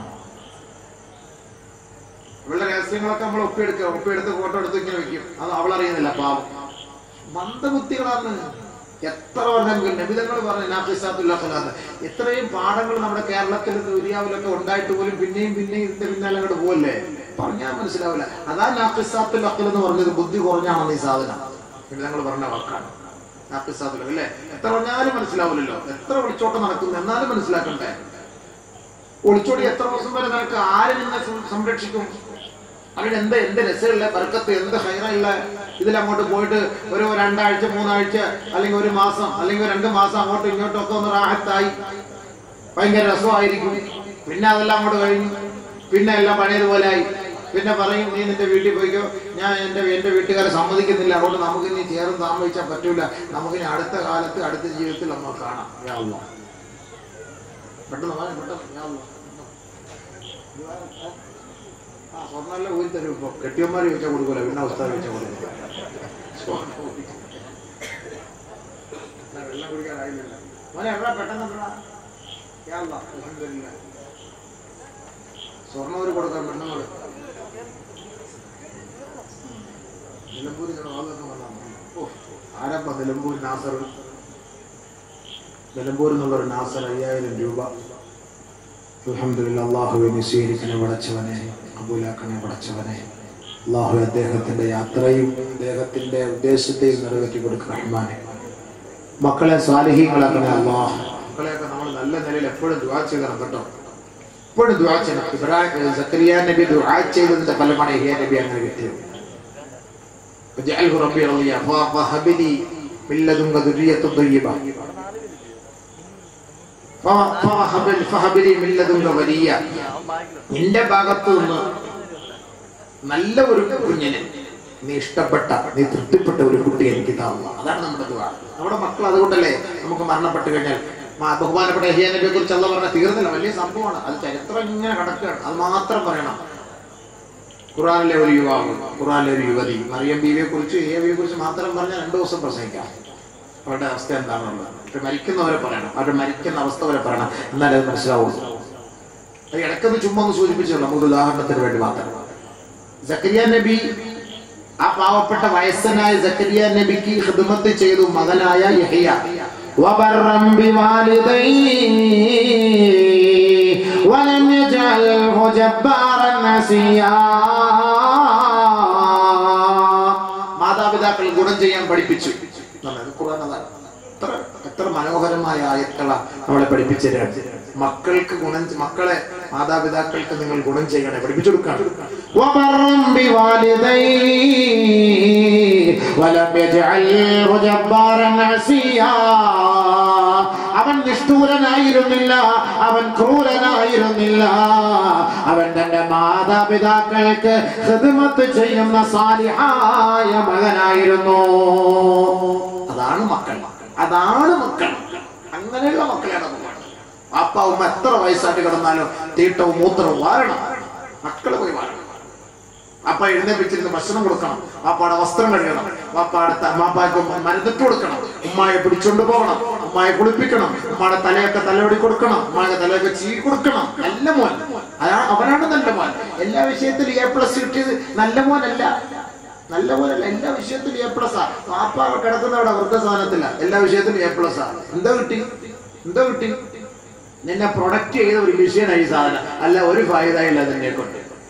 ഇവളുടെ രഹസ്യങ്ങളൊക്കെ നമ്മൾ ഒപ്പിയെടുക്കുക ഒപ്പിയെടുത്ത് ഫോട്ടോ എടുത്ത് ഇങ്ങനെ വെക്കും അത് അവളറിയുന്നില്ല പാവം മന്ദബുദ്ധികളാണ് എത്ര പറഞ്ഞ നബിതങ്ങൾ പറഞ്ഞു നാഫിസാത്തുല്ലാഹലാന്ന് എത്രയും പാഠങ്ങൾ നമ്മുടെ കേരളത്തിൽ ദുരിയാവിലൊക്കെ ഉണ്ടായിട്ട് പോലും പിന്നെയും പിന്നെയും ഇതിന്റെ പിന്നാലെ അങ്ങോട്ട് പോകല്ലേ പറഞ്ഞാൽ മനസ്സിലാവില്ല അതാ നാഫിസാത്തുൽ അഖൽ എന്ന് പറഞ്ഞത് ബുദ്ധി കുറഞ്ഞാണെന്ന് ഈ സാധനം നബിതങ്ങൾ പറഞ്ഞ വാക്കാണ് നാഫിസാത്തുൽ അല്ലേ എത്ര പറഞ്ഞാലും മനസ്സിലാവില്ലല്ലോ എത്ര വിളിച്ചോട്ടം നടക്കുന്നു എന്നാലും മനസ്സിലാക്കണ്ടേ ഒളിച്ചോടി എത്ര ദിവസം വരെ നിനക്ക് ആര് നിന്നെ സം- സംരക്ഷിക്കും അവിടെ എന്ത് എന്ത് രസമുള്ള ബർക്കത്ത് എന്ത് ഹൈറുള്ള ഇതിലങ്ങോട്ട് പോയിട്ട് ഒരു രണ്ടാഴ്ച മൂന്നാഴ്ച അല്ലെങ്കിൽ ഒരു മാസം അല്ലെങ്കിൽ ഒരു രണ്ട് മാസം അങ്ങോട്ടും ഇങ്ങോട്ടും ഒക്കെ ഒന്ന് റാഹത്തായി ഭയങ്കര രസമായിരിക്കും പിന്നെ അതെല്ലാം അങ്ങോട്ട് കഴിഞ്ഞു പിന്നെ എല്ലാം പഴയതുപോലെ ആയി പിന്നെ പറയും നീ നിന്റെ വീട്ടിൽ പോയിക്കോ ഞാൻ എൻ്റെ എൻ്റെ വീട്ടുകാരെ സമ്മതിക്കുന്നില്ല അതുകൊണ്ട് നമുക്ക് ഇനി ചേർന്ന് താമസിച്ചാൽ പറ്റൂല നമുക്ക് ഇനി അടുത്ത കാലത്ത് അടുത്ത ജീവിതത്തിൽ നമുക്ക് കാണാം യാ അല്ലാ. പെട്ടെന്ന് വാ, പെട്ടെന്ന് യാ അല്ലാ. ആ സ്വർണ്ണമെല്ലാം ഊരി തരും ഇപ്പൊ കെട്ടിയന്മാർ ചോദിച്ചാൽ കൊടുക്കൂല പിന്നെ അവസ്ഥ ചോദിച്ചാൽ കൊടുക്കൂല സ്വർണ്ണം ഊരി. എന്നാ വെള്ളം കുടിക്കാനായില്ല മോനെ എവിടെ പെട്ടെന്ന് എവിടാ? യാ അല്ലാ, അൽഹംദുലില്ലാ. സ്വർണ്ണം ഊരി കൊടുക്കാൻ പെണ്ണുങ്ങൾ നിലമ്പൂരി ഓ ആരപ്പ നിലമ്പൂർ നാസർ നിലമ്പൂരിൽ നിന്നുള്ളൊരു നാസർ അയ്യായിരം രൂപ അൽഹംദുലില്ലാ അള്ളാഹുവിനെ സ്വീകരിക്കണേ പടച്ചവനെ കബൂലാക്കണേ പടച്ചവനെ അള്ളാഹു അദ്ദേഹത്തിന്റെ യാത്രയും അദ്ദേഹത്തിന്റെ ഉദ്ദേശത്തെയും നിറവേറ്റി കൊടുക്കുക റഹ്മാനെ മക്കളെ സ്വാലിഹീങ്ങളാക്കണേ അള്ളാഹ് മക്കളെയൊക്കെ നമ്മൾ നല്ല നിലയിൽ എപ്പോഴും ദുആ ചെയ്യണം കേട്ടോ എപ്പോഴും ദുആ ചെയ്യണം ഇബ്രാഹിം സക്കരിയ നബി ദുആ ചെയ്തതിന്റെ ഫലമാണ് ഇഹിയ നബി അങ്ങനെ കിട്ടിയത് وجعله ربي رضيا فهب لي من لدنك ذرية طيبة ഫഹബിൽ- ഫഹബിലി മില്ലതുങ്ക വലിയ നിന്റെ ഭാഗത്തു നിന്ന് നല്ല ഒരു കുഞ്ഞിനെ നീ ഇഷ്ടപ്പെട്ട നീ തൃപ്തിപ്പെട്ട ഒരു കുട്ടി എനിക്ക് താവുക അതാണ് നമ്മുടെ ദുആ നമ്മുടെ മക്കൾ അതുകൊണ്ടല്ലേ നമുക്ക് മരണപ്പെട്ട് കഴിഞ്ഞാൽ മാ- ബഹുമാനപ്പെട്ട ഹിയ നബിയെ കുറിച്ച് അല്ല പറഞ്ഞ തീർന്നില്ല വലിയ സംഭവമാണ് അത് ചരിത്രം ഇങ്ങനെ കിടക്കുകയാണ് അത് മാത്രം പറയണം ഖുറാനിലെ ഒരു യുവാവ് ഖുറാനിലെ ഒരു യുവതി മറിയം ബീവിയെ കുറിച്ച് ഏവിയെ കുറിച്ച് മാത്രം പറഞ്ഞാൽ രണ്ടു ദിവസം പ്രസംഗിക്കാം അവരുടെ അവസ്ഥ എന്താണെന്നുള്ളത് പക്ഷെ മരിക്കുന്നവരെ പറയണം അവരുടെ മരിക്കുന്ന അവസ്ഥ വരെ പറയണം എന്നാലേ അത് മനസ്സിലാവുള്ളൂ അത് ഇടയ്ക്കൊന്ന് ചുമ്മാ ഒന്ന് സൂചിപ്പിച്ചല്ലോ നമുക്ക് ഉദാഹരണത്തിന് വേണ്ടി മാത്രം സക്കരിയ നബി ആ പാവപ്പെട്ട വയസ്സനായ സക്കരിയ നബിക്ക് ഹിദ്മത്ത് ചെയ്തു മകനായ യഹ്യ وبرا بوالديه ولم يجعله جبارا نسيا മാതാപിതാക്കൾ ഗുണം ചെയ്യാൻ പഠിപ്പിച്ചു എന്നുള്ളത് ഖുർആൻ അതാണ് എത്ര എത്ര മനോഹരമായ ആയത്തുകളാ നമ്മളെ പഠിപ്പിച്ചു തരാണ് മക്കൾക്ക് ഗുണം മക്കളെ മാതാപിതാക്കൾക്ക് നിങ്ങൾ ഗുണം ചെയ്യണേ പഠിപ്പിച്ചു കൊടുക്കണം وبرا بوالديه ولم يجعله جبارا عصيا അവൻ നിഷ്ഠൂരനായിരുന്നില്ല അവൻ ക്രൂരനായിരുന്നില്ല അവൻ തന്റെ മാതാപിതാക്കൾക്ക് ഹിദ്മത്ത് ചെയ്യുന്ന സാലിഹായ മകനായിരുന്നു അതാണ് മക്കൾ അതാണ് മക്കൾ അങ്ങനെയുള്ള മക്കളെയാണ് നമ്മൾ പാപ്പ ഉമ്മ എത്ര വയസ്സായിട്ട് കിടന്നാലും തീട്ടവും മൂത്രവും വാരണം മക്കള് പോയി വാരണം അപ്പ എഴുന്നേപ്പിച്ചിരുന്ന് ഭക്ഷണം കൊടുക്കണം വാപ്പാടെ വസ്ത്രം കഴുകണം വാപ്പാടെ ത- വാപ്പായ്ക്ക് മരുന്നിട്ട് കൊടുക്കണം ഉമ്മായെ പിടിച്ചോണ്ട് പോകണം ഉമ്മായെ കുളിപ്പിക്കണം ഉമ്മാടെ തലയൊക്കെ തലവടി കൊടുക്കണം ഉമ്മായുടെ തലയൊക്കെ ചീ കൊടുക്കണം നല്ല മോൻ അതാണ് അവനാണ് നല്ല മോൻ എല്ലാ വിഷയത്തിലും എ പ്ലസ് കിട്ടിയത് നല്ല മോനല്ല നല്ല മോനല്ല എല്ലാ വിഷയത്തിലും എ പ്ലസ് ആ വാപ്പ കിടക്കുന്നവിടെ വൃദ്ധസാധനത്തില്ല എല്ലാ വിഷയത്തിലും എ പ്ലസ് ആ എന്താ കിട്ടി എന്താ കിട്ടി നിന്നെ പ്രൊഡക്റ്റ് ചെയ്ത ഒരു മിഷീനായി ഈ സാധനം അല്ല ഒരു ഫായുതായില്ല അതിനെ കൊണ്ട്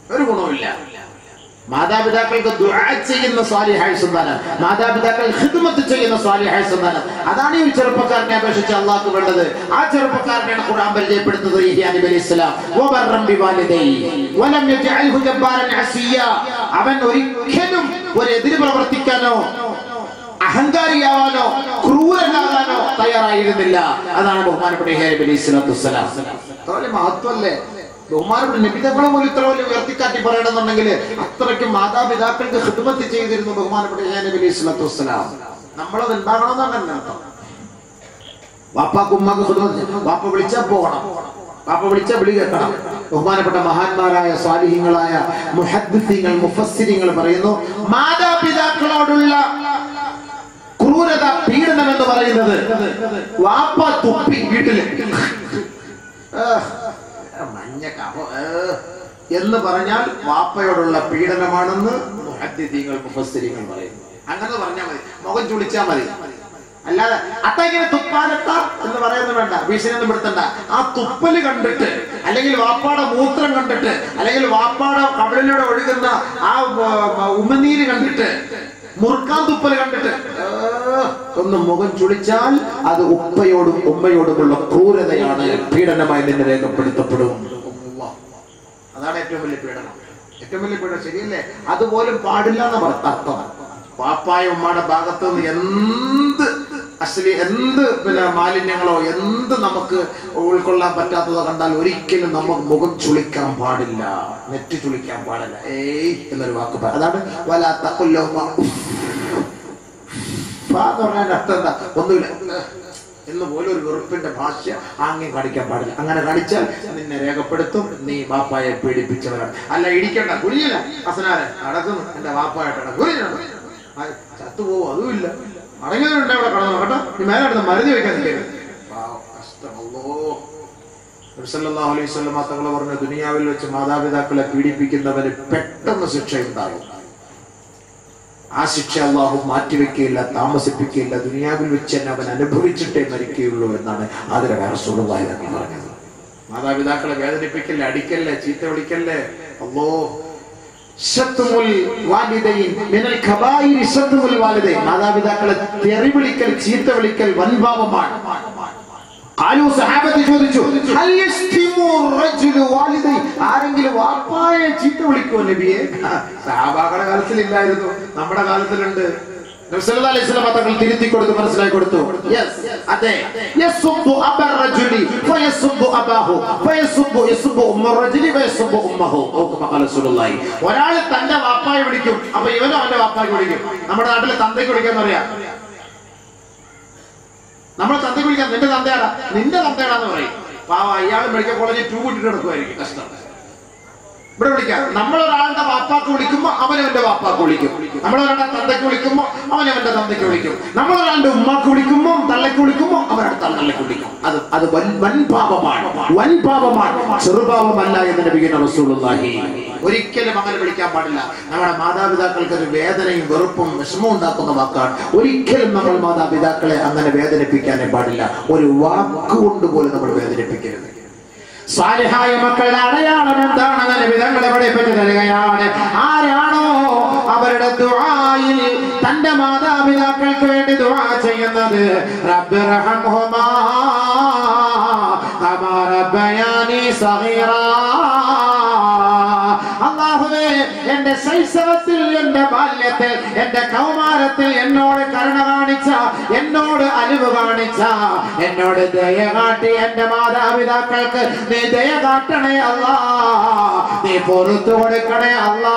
ഒരു ഗുണവുമില്ല മാതാപിതാക്കൾക്ക് ദുആ ചെയ്യുന്ന സ്വാലിഹായ സന്താനം മാതാപിതാക്കൾ ഖിദ്മത്ത് ചെയ്യുന്ന സ്വാലിഹായ സന്താനം അതാണ് ഈ ചെറുപ്പക്കാരനെ അപേക്ഷിച്ച് അള്ളാഹ്ക്ക് വേണ്ടത് ആ ചെറുപ്പക്കാരനെയാണ് ഖുർആൻ പരിചയപ്പെടുത്തുന്നത് യഹ്യാ നബി അലൈഹി സ്വലാം വബർറൻ ബിവാലിദൈഹി വലം യജഅൽഹു ജബ്ബാരൻ അസിയ അവൻ ഒരിക്കലും ഒരു എതിര് പ്രവർത്തിക്കാനോ അഹങ്കാരിയാവാനോ ക്രൂരനാകാനോ തയ്യാറായിരുന്നില്ല അതാണ് ബഹുമാനപ്പെട്ട യഹ്യാ നബി അലൈഹി സ്വലാത്തു വസ്സലാം അത്ര വലിയ മഹത്വല്ലേ ബഹുമാനപ്പെട്ട നിബിതങ്ങളെ പോലും ഇത്ര വലിയ ഉയർത്തിക്കാട്ടി പറയണമെന്നുണ്ടെങ്കിൽ അത്രയ്ക്കും മാതാപിതാക്കൾക്ക് ഹിദ്മത്ത് ചെയ്തിരുന്നു ബഹുമാനപ്പെട്ട യഹ്യാ നബി അലൈഹി സ്വലാത്തു വസ്സലാം നമ്മളത് ഉണ്ടാകണമെന്നാണ് എന്റെ അർത്ഥം വാപ്പാക്ക് ഉമ്മാക്ക് ഖിദ്മത്ത് വാപ്പ വിളിച്ചാ പോകണം വാപ്പ വിളിച്ചാ വിളി കേൾക്കണം ബഹുമാനപ്പെട്ട മഹാന്മാരായ സ്വാലിഹ്യങ്ങളായ മുഹദ്ദിങ്ങൾ മുഫസ്സിരിങ്ങൾ പറയുന്നു മാതാപിതാക്കളോടുള്ള ക്രൂരത പീഡനം എന്ന് പറയുന്നത് വാപ്പ തുപ്പി വീട്ടില് ഏഹ്, മഞ്ഞ കഫ ഏഹ്, എന്ന് പറഞ്ഞാൽ വാപ്പയോടുള്ള പീഡനമാണെന്ന് മുഹദ്ദിദീങ്ങൾ മുഫസ്സിരിങ്ങൾ പറയുന്നു അങ്ങനെ പറഞ്ഞാൽ മതി മുഖം ചുളിച്ചാൽ മതി അല്ലാതെ അത്ത ഇങ്ങനെ തുപ്പാനത്ത എന്ന് പറയുന്നത് വേണ്ട ഭീഷണിയൊന്നും പെടുത്തണ്ട ആ തുപ്പല് കണ്ടിട്ട് അല്ലെങ്കിൽ വാപ്പാടെ മൂത്രം കണ്ടിട്ട് അല്ലെങ്കിൽ വാപ്പാടെ കവിളിലൂടെ ഒഴുകുന്ന ആ വ- ഉമിനീര് കണ്ടിട്ട് മുറുക്കാൻ തുപ്പല് കണ്ടിട്ട് ഏഹ്, ഒന്ന് മുഖം ചുളിച്ചാൽ അത് ഉപ്പയോടും ഉമ്മയോടുമുള്ള ക്രൂരതയാണ് പീഡനമായി നിന്നെ രേഖപ്പെടുത്തപ്പെടും അല്ലാ. അതാണ് ഏറ്റവും വലിയ പീഡനം ഏറ്റവും വലിയ പീഡനം ശരിയല്ലേ അതുപോലും പാടില്ല എന്ന് പറഞ്ഞ അർത്ഥം പാപ്പായ ഉമ്മയുടെ ഭാഗത്ത് നിന്ന് എന്ത് അശ്ലി എന്ത് പിന്നെ മാലിന്യങ്ങളോ എന്ത് നമുക്ക് ഉൾക്കൊള്ളാൻ പറ്റാത്തതോ കണ്ടാൽ ഒരിക്കലും നമുക്ക് മുഖം ചുളിക്കാൻ പാടില്ല നെറ്റി ചുളിക്കാൻ പാടില്ല ഏയ് എന്നൊരു വാക്ക് പറ അതാണ് വലാത്ത കൊല്ലോമ്മ എന്ന് പറഞ്ഞാൽ അർത്ഥം എന്താ ഒന്നുമില്ല എന്ന് പോലെ ഒരു വെറുപ്പിന്റെ ഭാഷ ആംഗ്യം കാണിക്കാൻ പാടില്ല അങ്ങനെ കാണിച്ചാൽ നിന്നെ രേഖപ്പെടുത്തും നീ വാപ്പായെ പീഡിപ്പിച്ചവരാണ് അല്ല ഇടിക്കണ്ട കുനിയില്ല അസനാരൻ നടക്കുന്നു എന്റെ വാപ്പായിട്ടാണ് കുനിഞ്ഞു ചത്തുപോകും അതുമില്ല അടങ്ങിയവരുണ്ട് അവിടെ കടന്നു കേട്ടോ നീ മേലെ കിടന്ന് മരുന്ന് വെക്കാൻ നിൽക്കരുത് പാവം, കഷ്ടമല്ലോ നബി സല്ലല്ലാഹു അലൈഹി വസല്ലം തങ്ങൾ പറഞ്ഞു ദുനിയാവിൽ വെച്ച് മാതാപിതാക്കളെ പീഡിപ്പിക്കുന്നവന് പെട്ടെന്ന് ശിക്ഷ ഉണ്ടാകും ആ ശിക്ഷ അള്ളാഹു മാറ്റിവെക്കുകയില്ല താമസിപ്പിക്കുകയില്ല ദുനിയാവിൽ വെച്ച് തന്നെ അവൻ അനുഭവിച്ചിട്ടേ മരിക്കുകയുള്ളൂ എന്നാണ് ആദരവ് റസൂലുള്ളാഹി തങ്ങൾ പറഞ്ഞത് മാതാപിതാക്കളെ വേദനിപ്പിക്കല്ലേ അടിക്കല്ലേ ചീത്ത വിളിക്കല്ലേ അല്ലോ ശത്മുൽ വാലിദൈൻ മിനൽ ഖബായിരി ശത്മുൽ വാലിദൈൻ മാതാപിതാക്കളെ തെറി വിളിക്കൽ ചീത്ത വിളിക്കൽ വൻപാപമാണ് ആലു സഹാബത്ത് ചോദിച്ചു ഹൽ യസ്തിമു റജുലു വാലിദൈ ആരെങ്കിലും വാപ്പായെ ചീത്ത വിളിക്കുമോ നബിയെ സഹാബാക്കളുടെ കാലത്തിലില്ലായിരുന്നു നമ്മുടെ കാലത്തിലുണ്ട് നബി സല്ലല്ലാഹു അലൈഹി വസല്ലം തങ്ങൾ തിരുത്തി കൊടുത്തു മനസ്സിലാക്കി കൊടുത്തു യെസ് അതെ യസുബ്ബു അബർ റജുലി ഫയസുബ്ബു അബാഹു ഫയസുബ്ബു യസുബ്ബു ഉമ്മ റജുലി ഫയസുബ്ബു ഉമ്മഹു ഓ കമാ ഖാല റസൂലുള്ളാഹി ഒരാൾ തന്റെ വാപ്പായെ വിളിക്കും അപ്പൊ ഇവനും അവന്റെ വാപ്പായെ വിളിക്കും നമ്മുടെ നാട്ടിലെ തന്തയ്ക്ക് വിളിക്കാൻ പറയാം നമ്മുടെ തന്തയ്ക്ക് വിളിക്കാൻ നിന്റെ തന്തയാടാ നിന്റെ തന്തയാടാന്ന് പറയും പാവ അയാൾ മെഡിക്കൽ കോളേജിൽ ടൂ ഇട്ടിട്ട് നടക്കുമായിരിക്കും കഷ്ടം ഇവിടെ വിളിക്കാം നമ്മളൊരാളുടെ വാപ്പാക്ക് വിളിക്കുമ്പോ അവനവന്റെ വാപ്പാക്ക് വിളിക്കും നമ്മളൊരാളുടെ തന്തയ്ക്ക് വിളിക്കുമ്പോ അവനവന്റെ തന്തയ്ക്ക് വിളിക്കും നമ്മളൊരാളുടെ ഉമ്മാക്ക് വിളിക്കുമ്പോ തള്ളയ്ക്ക് വിളിക്കുമ്പോ അവനടുത്ത തള്ളയ്ക്ക് വിളിക്കും അത് അത് വൻ വൻ പാപമാണ് വൻ പാപമാണ് ചെറുപാപമല്ല എന്ന് നബിയുടെ റസൂലുള്ളാഹി ഒരിക്കലും അങ്ങനെ വിളിക്കാൻ പാടില്ല നമ്മുടെ മാതാപിതാക്കൾക്ക് ഒരു വേദനയും വെറുപ്പും വിഷമവും ഉണ്ടാക്കുന്ന വാക്കാണ് ഒരിക്കലും നമ്മൾ മാതാപിതാക്കളെ അങ്ങനെ വേദനിപ്പിക്കാനേ പാടില്ല ഒരു വാക്കുകൊണ്ട് പോലും നമ്മൾ വേദനിപ്പിക്കരുത് സാലിഹായ മക്കളുടെ അടയാളം എന്താണെന്ന് വിധങ്ങളെ പഠിപ്പിച്ചു തരികയാണ് ആരാണോ അവരുടെ ദുആയിൽ തന്റെ മാതാപിതാക്കൾക്ക് വേണ്ടി ദുആ ചെയ്യുന്നത് റബ്ബിർഹംഹുമാ കമാ റബ്ബയാനി സഗീറാ അള്ളാഹുവേ എന്റെ ശൈശവത്തിൽ എന്റെ ബാല്യത്തിൽ എന്റെ കൗമാരത്തിൽ എന്നോട് കരുണ കാണിച്ച എന്നോട് അലിവ് കാണിച്ച എന്നോട് ദയ കാട്ടി എന്റെ മാതാപിതാക്കൾക്ക് നീ ദയ കാട്ടണേ അല്ലാ നീ പൊറത്തു കൊടുക്കണേ അല്ലാ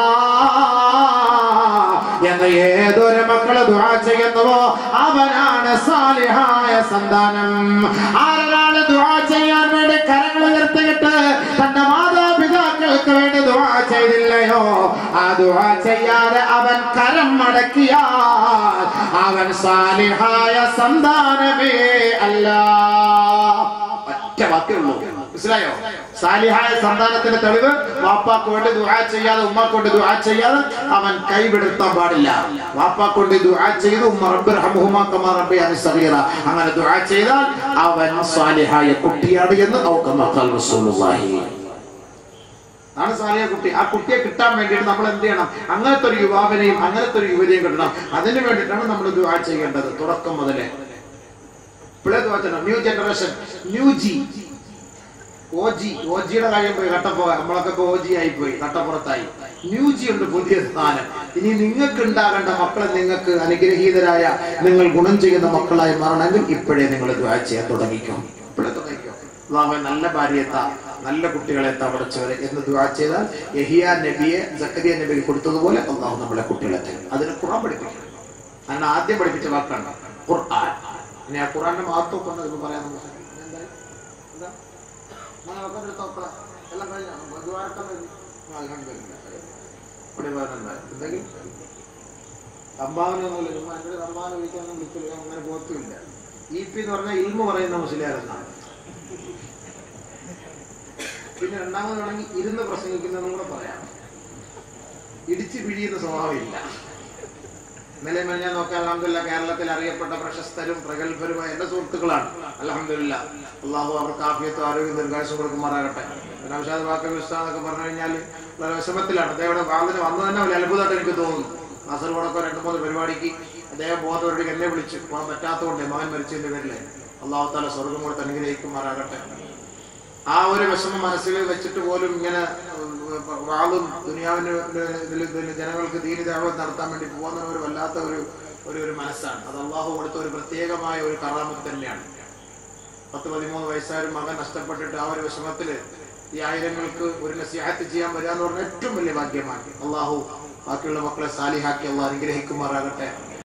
എന്ന് ഏതൊരു മക്കള് ദുആ ചെയ്യുന്നുവോ അവനാണ് സാലിഹായ സന്താനം ആരാണ് ദുആ ചെയ്യാൻ വേണ്ടി കരങ്ങൾ ഉയർത്തിയിട്ട് തന്റെ മാതാപിതാക്കൾക്ക് വേണ്ടി ദുആ ചെയ്തില്ലയോ ആ ദുആ ചെയ്യാതെ അവൻ കരം മടക്കിയാൽ അവൻ സാലിഹായ സന്താനമേ അല്ല ഒറ്റ വാക്കേ ഉള്ളൂ മനസ്സിലായോ സാലിഹായ സന്താനത്തിന്റെ തെളിവ് വാപ്പാക്ക് വേണ്ടി ദുആ ചെയ്യാതെ ഉമ്മാക്ക് വേണ്ടി ദുആ ചെയ്യാതെ അവൻ കൈവിടുത്താൻ പാടില്ല വാപ്പാക്ക് വേണ്ടി ദുആ ചെയ്ത് ഉമ്മ റബ്ബി റഹ്മുഹുമാ കമാ റബ്ബി സഗീറ അങ്ങനെ ദുആ ചെയ്താൽ അവൻ സാലിഹായ കുട്ടിയാണ് എന്ന് ഔക്കമാ ഖാൽ റസൂലുള്ളാഹി അതാണ് സാലിയ കുട്ടി ആ കുട്ടിയെ കിട്ടാൻ വേണ്ടിയിട്ട് നമ്മൾ എന്ത് ചെയ്യണം അങ്ങനത്തെ ഒരു യുവാവിനെയും അങ്ങനത്തെ ഒരു യുവതിയും കിട്ടണം അതിന് വേണ്ടിയിട്ടാണ് നമ്മൾ ദുആ ചെയ്യേണ്ടത് തുടക്കം മുതലേ ഇപ്പോഴേ ദുആ ചെയ്യണം new generation new G O G O ജിയുടെ കാര്യം പോയി കട്ടപ്പോ നമ്മളൊക്കെ ഇപ്പൊ ഒ ജി ആയി പോയി കട്ടപ്പുറത്തായി ന്യൂ ജി ഉണ്ട് പുതിയ സ്ഥാനം ഇനി നിങ്ങൾക്ക് ഉണ്ടാകേണ്ട മക്കളെ നിങ്ങൾക്ക് അനുഗ്രഹീതരായ നിങ്ങൾ ഗുണം ചെയ്യുന്ന മക്കളായി മാറണമെങ്കിൽ ഇപ്പോഴേ നിങ്ങൾ ദുആ ചെയ്യാൻ തുടങ്ങിക്കോ ഇപ്പോഴേ തുടങ്ങിക്കോ അള്ളാഹുവേ നല്ല ഭാര്യയെത്താ നല്ല കുട്ടികളെ എത്താ പഠിച്ചവരെ എന്ന് ദുആ ചെയ്താൽ യഹിയ നബിയെ സക്കരിയ നബിക്ക് കൊടുത്തതുപോലെ അള്ളാഹു നമ്മളെ കുട്ടികളെ തരും അതിന് ഖുർആൻ പഠിപ്പിക്കണം അതിന് ആദ്യം പഠിപ്പിച്ച വാക്കാണ് ഖുർആൻ ഇനി ആ ഖുർആന്റെ മഹത്വം കൊണ്ട് ഇത് പറയാൻ നമുക്ക് എന്താ എന്താ മോനെ വെക്കാൻ എടുത്തോ മക്കളെ. എല്ലാം കഴിഞ്ഞോ? ദ്വാരക്കാൻ കഴിഞ്ഞു. ആ, അൽഹംദുലില്ലാ. ഇവിടെ വേറെ എന്താ? എന്തെങ്കിലും? സംഭാവന ഒന്നുമില്ല. ചുമ്മാ എൻ്റെ ഒരു സംഭാവന വിളിക്കാനൊന്നും വിളിക്കില്ല. ഞാൻ അങ്ങനെ പോകത്തുമില്ല. ഇ പി എന്ന് പറഞ്ഞാൽ ഇൽമ പറയുന്ന മുസ്ലിയാരെന്നാണ് പിന്നെ രണ്ടാമത് വേണമെങ്കിൽ ഇരുന്ന് പ്രസംഗിക്കുന്നതും കൂടെ പറയാം ഇടിച്ചു പിഴിയുന്ന സ്വഭാവമില്ല ഇന്നലെ ഞാൻ നോക്കാൻ അലഹമില്ല കേരളത്തിൽ അറിയപ്പെട്ട പ്രശസ്തരും പ്രഗത്ഭരുമായ എന്റെ സുഹൃത്തുക്കളാണ് അലഹമില്ല അള്ളാഹു അവർക്ക് ആഫിയത്തും ആരോഗ്യം ദീർഘായുസം കൊടുക്കുമാറാകട്ടെ നൗഷാദ് വാക്കബി ഉസ്താദ് പറഞ്ഞു കഴിഞ്ഞാൽ വളരെ വിഷമത്തിലാണ് അദ്ദേഹം വാതിന് വന്നു തന്നെ വലിയ അത്ഭുതമായിട്ട് എനിക്ക് തോന്നുന്നു കാസർഗോഡൊക്കെ രണ്ട് മൂന്ന് പരിപാടിക്ക് അദ്ദേഹം ബോധവരുടെ എന്നെ വിളിച്ചു പോകാൻ പറ്റാത്തതുകൊണ്ട് മകൻ മരിച്ചതിന്റെ പേരില് അള്ളാഹു താല സ്വർഗം കൊടുത്ത് അനുഗ്രഹിക്കുമാറാകട്ടെ ആ ഒരു വിഷമം മനസ്സിൽ വെച്ചിട്ട് പോലും ഇങ്ങനെ ഉം, വാളും ദുനിയാവിന് ഇതിൽ ഇതിൽ ജനങ്ങൾക്ക് ദീനിതാവം നടത്താൻ വേണ്ടി പോകുന്ന ഒരു വല്ലാത്ത ഒരു ഒരു ഒരു മനസ്സാണ് അത് അള്ളാഹു കൊടുത്ത ഒരു പ്രത്യേകമായ ഒരു കറാമത്ത് തന്നെയാണ് പത്ത് പതിമൂന്ന് വയസ്സായ ഒരു മകൻ നഷ്ടപ്പെട്ടിട്ട് ആ ഒരു വിഷമത്തില് ഈ ആയിരങ്ങൾക്ക് ഒരു നസിഹാത്ത് ചെയ്യാൻ വരിക എന്ന് പറഞ്ഞ ഏറ്റവും വലിയ ഭാഗ്യമാണ് അള്ളാഹു ബാക്കിയുള്ള മക്കളെ സാലിഹാക്കി അള്ളാഹ് അനുഗ്രഹിക്കുമാറാകട്ടെ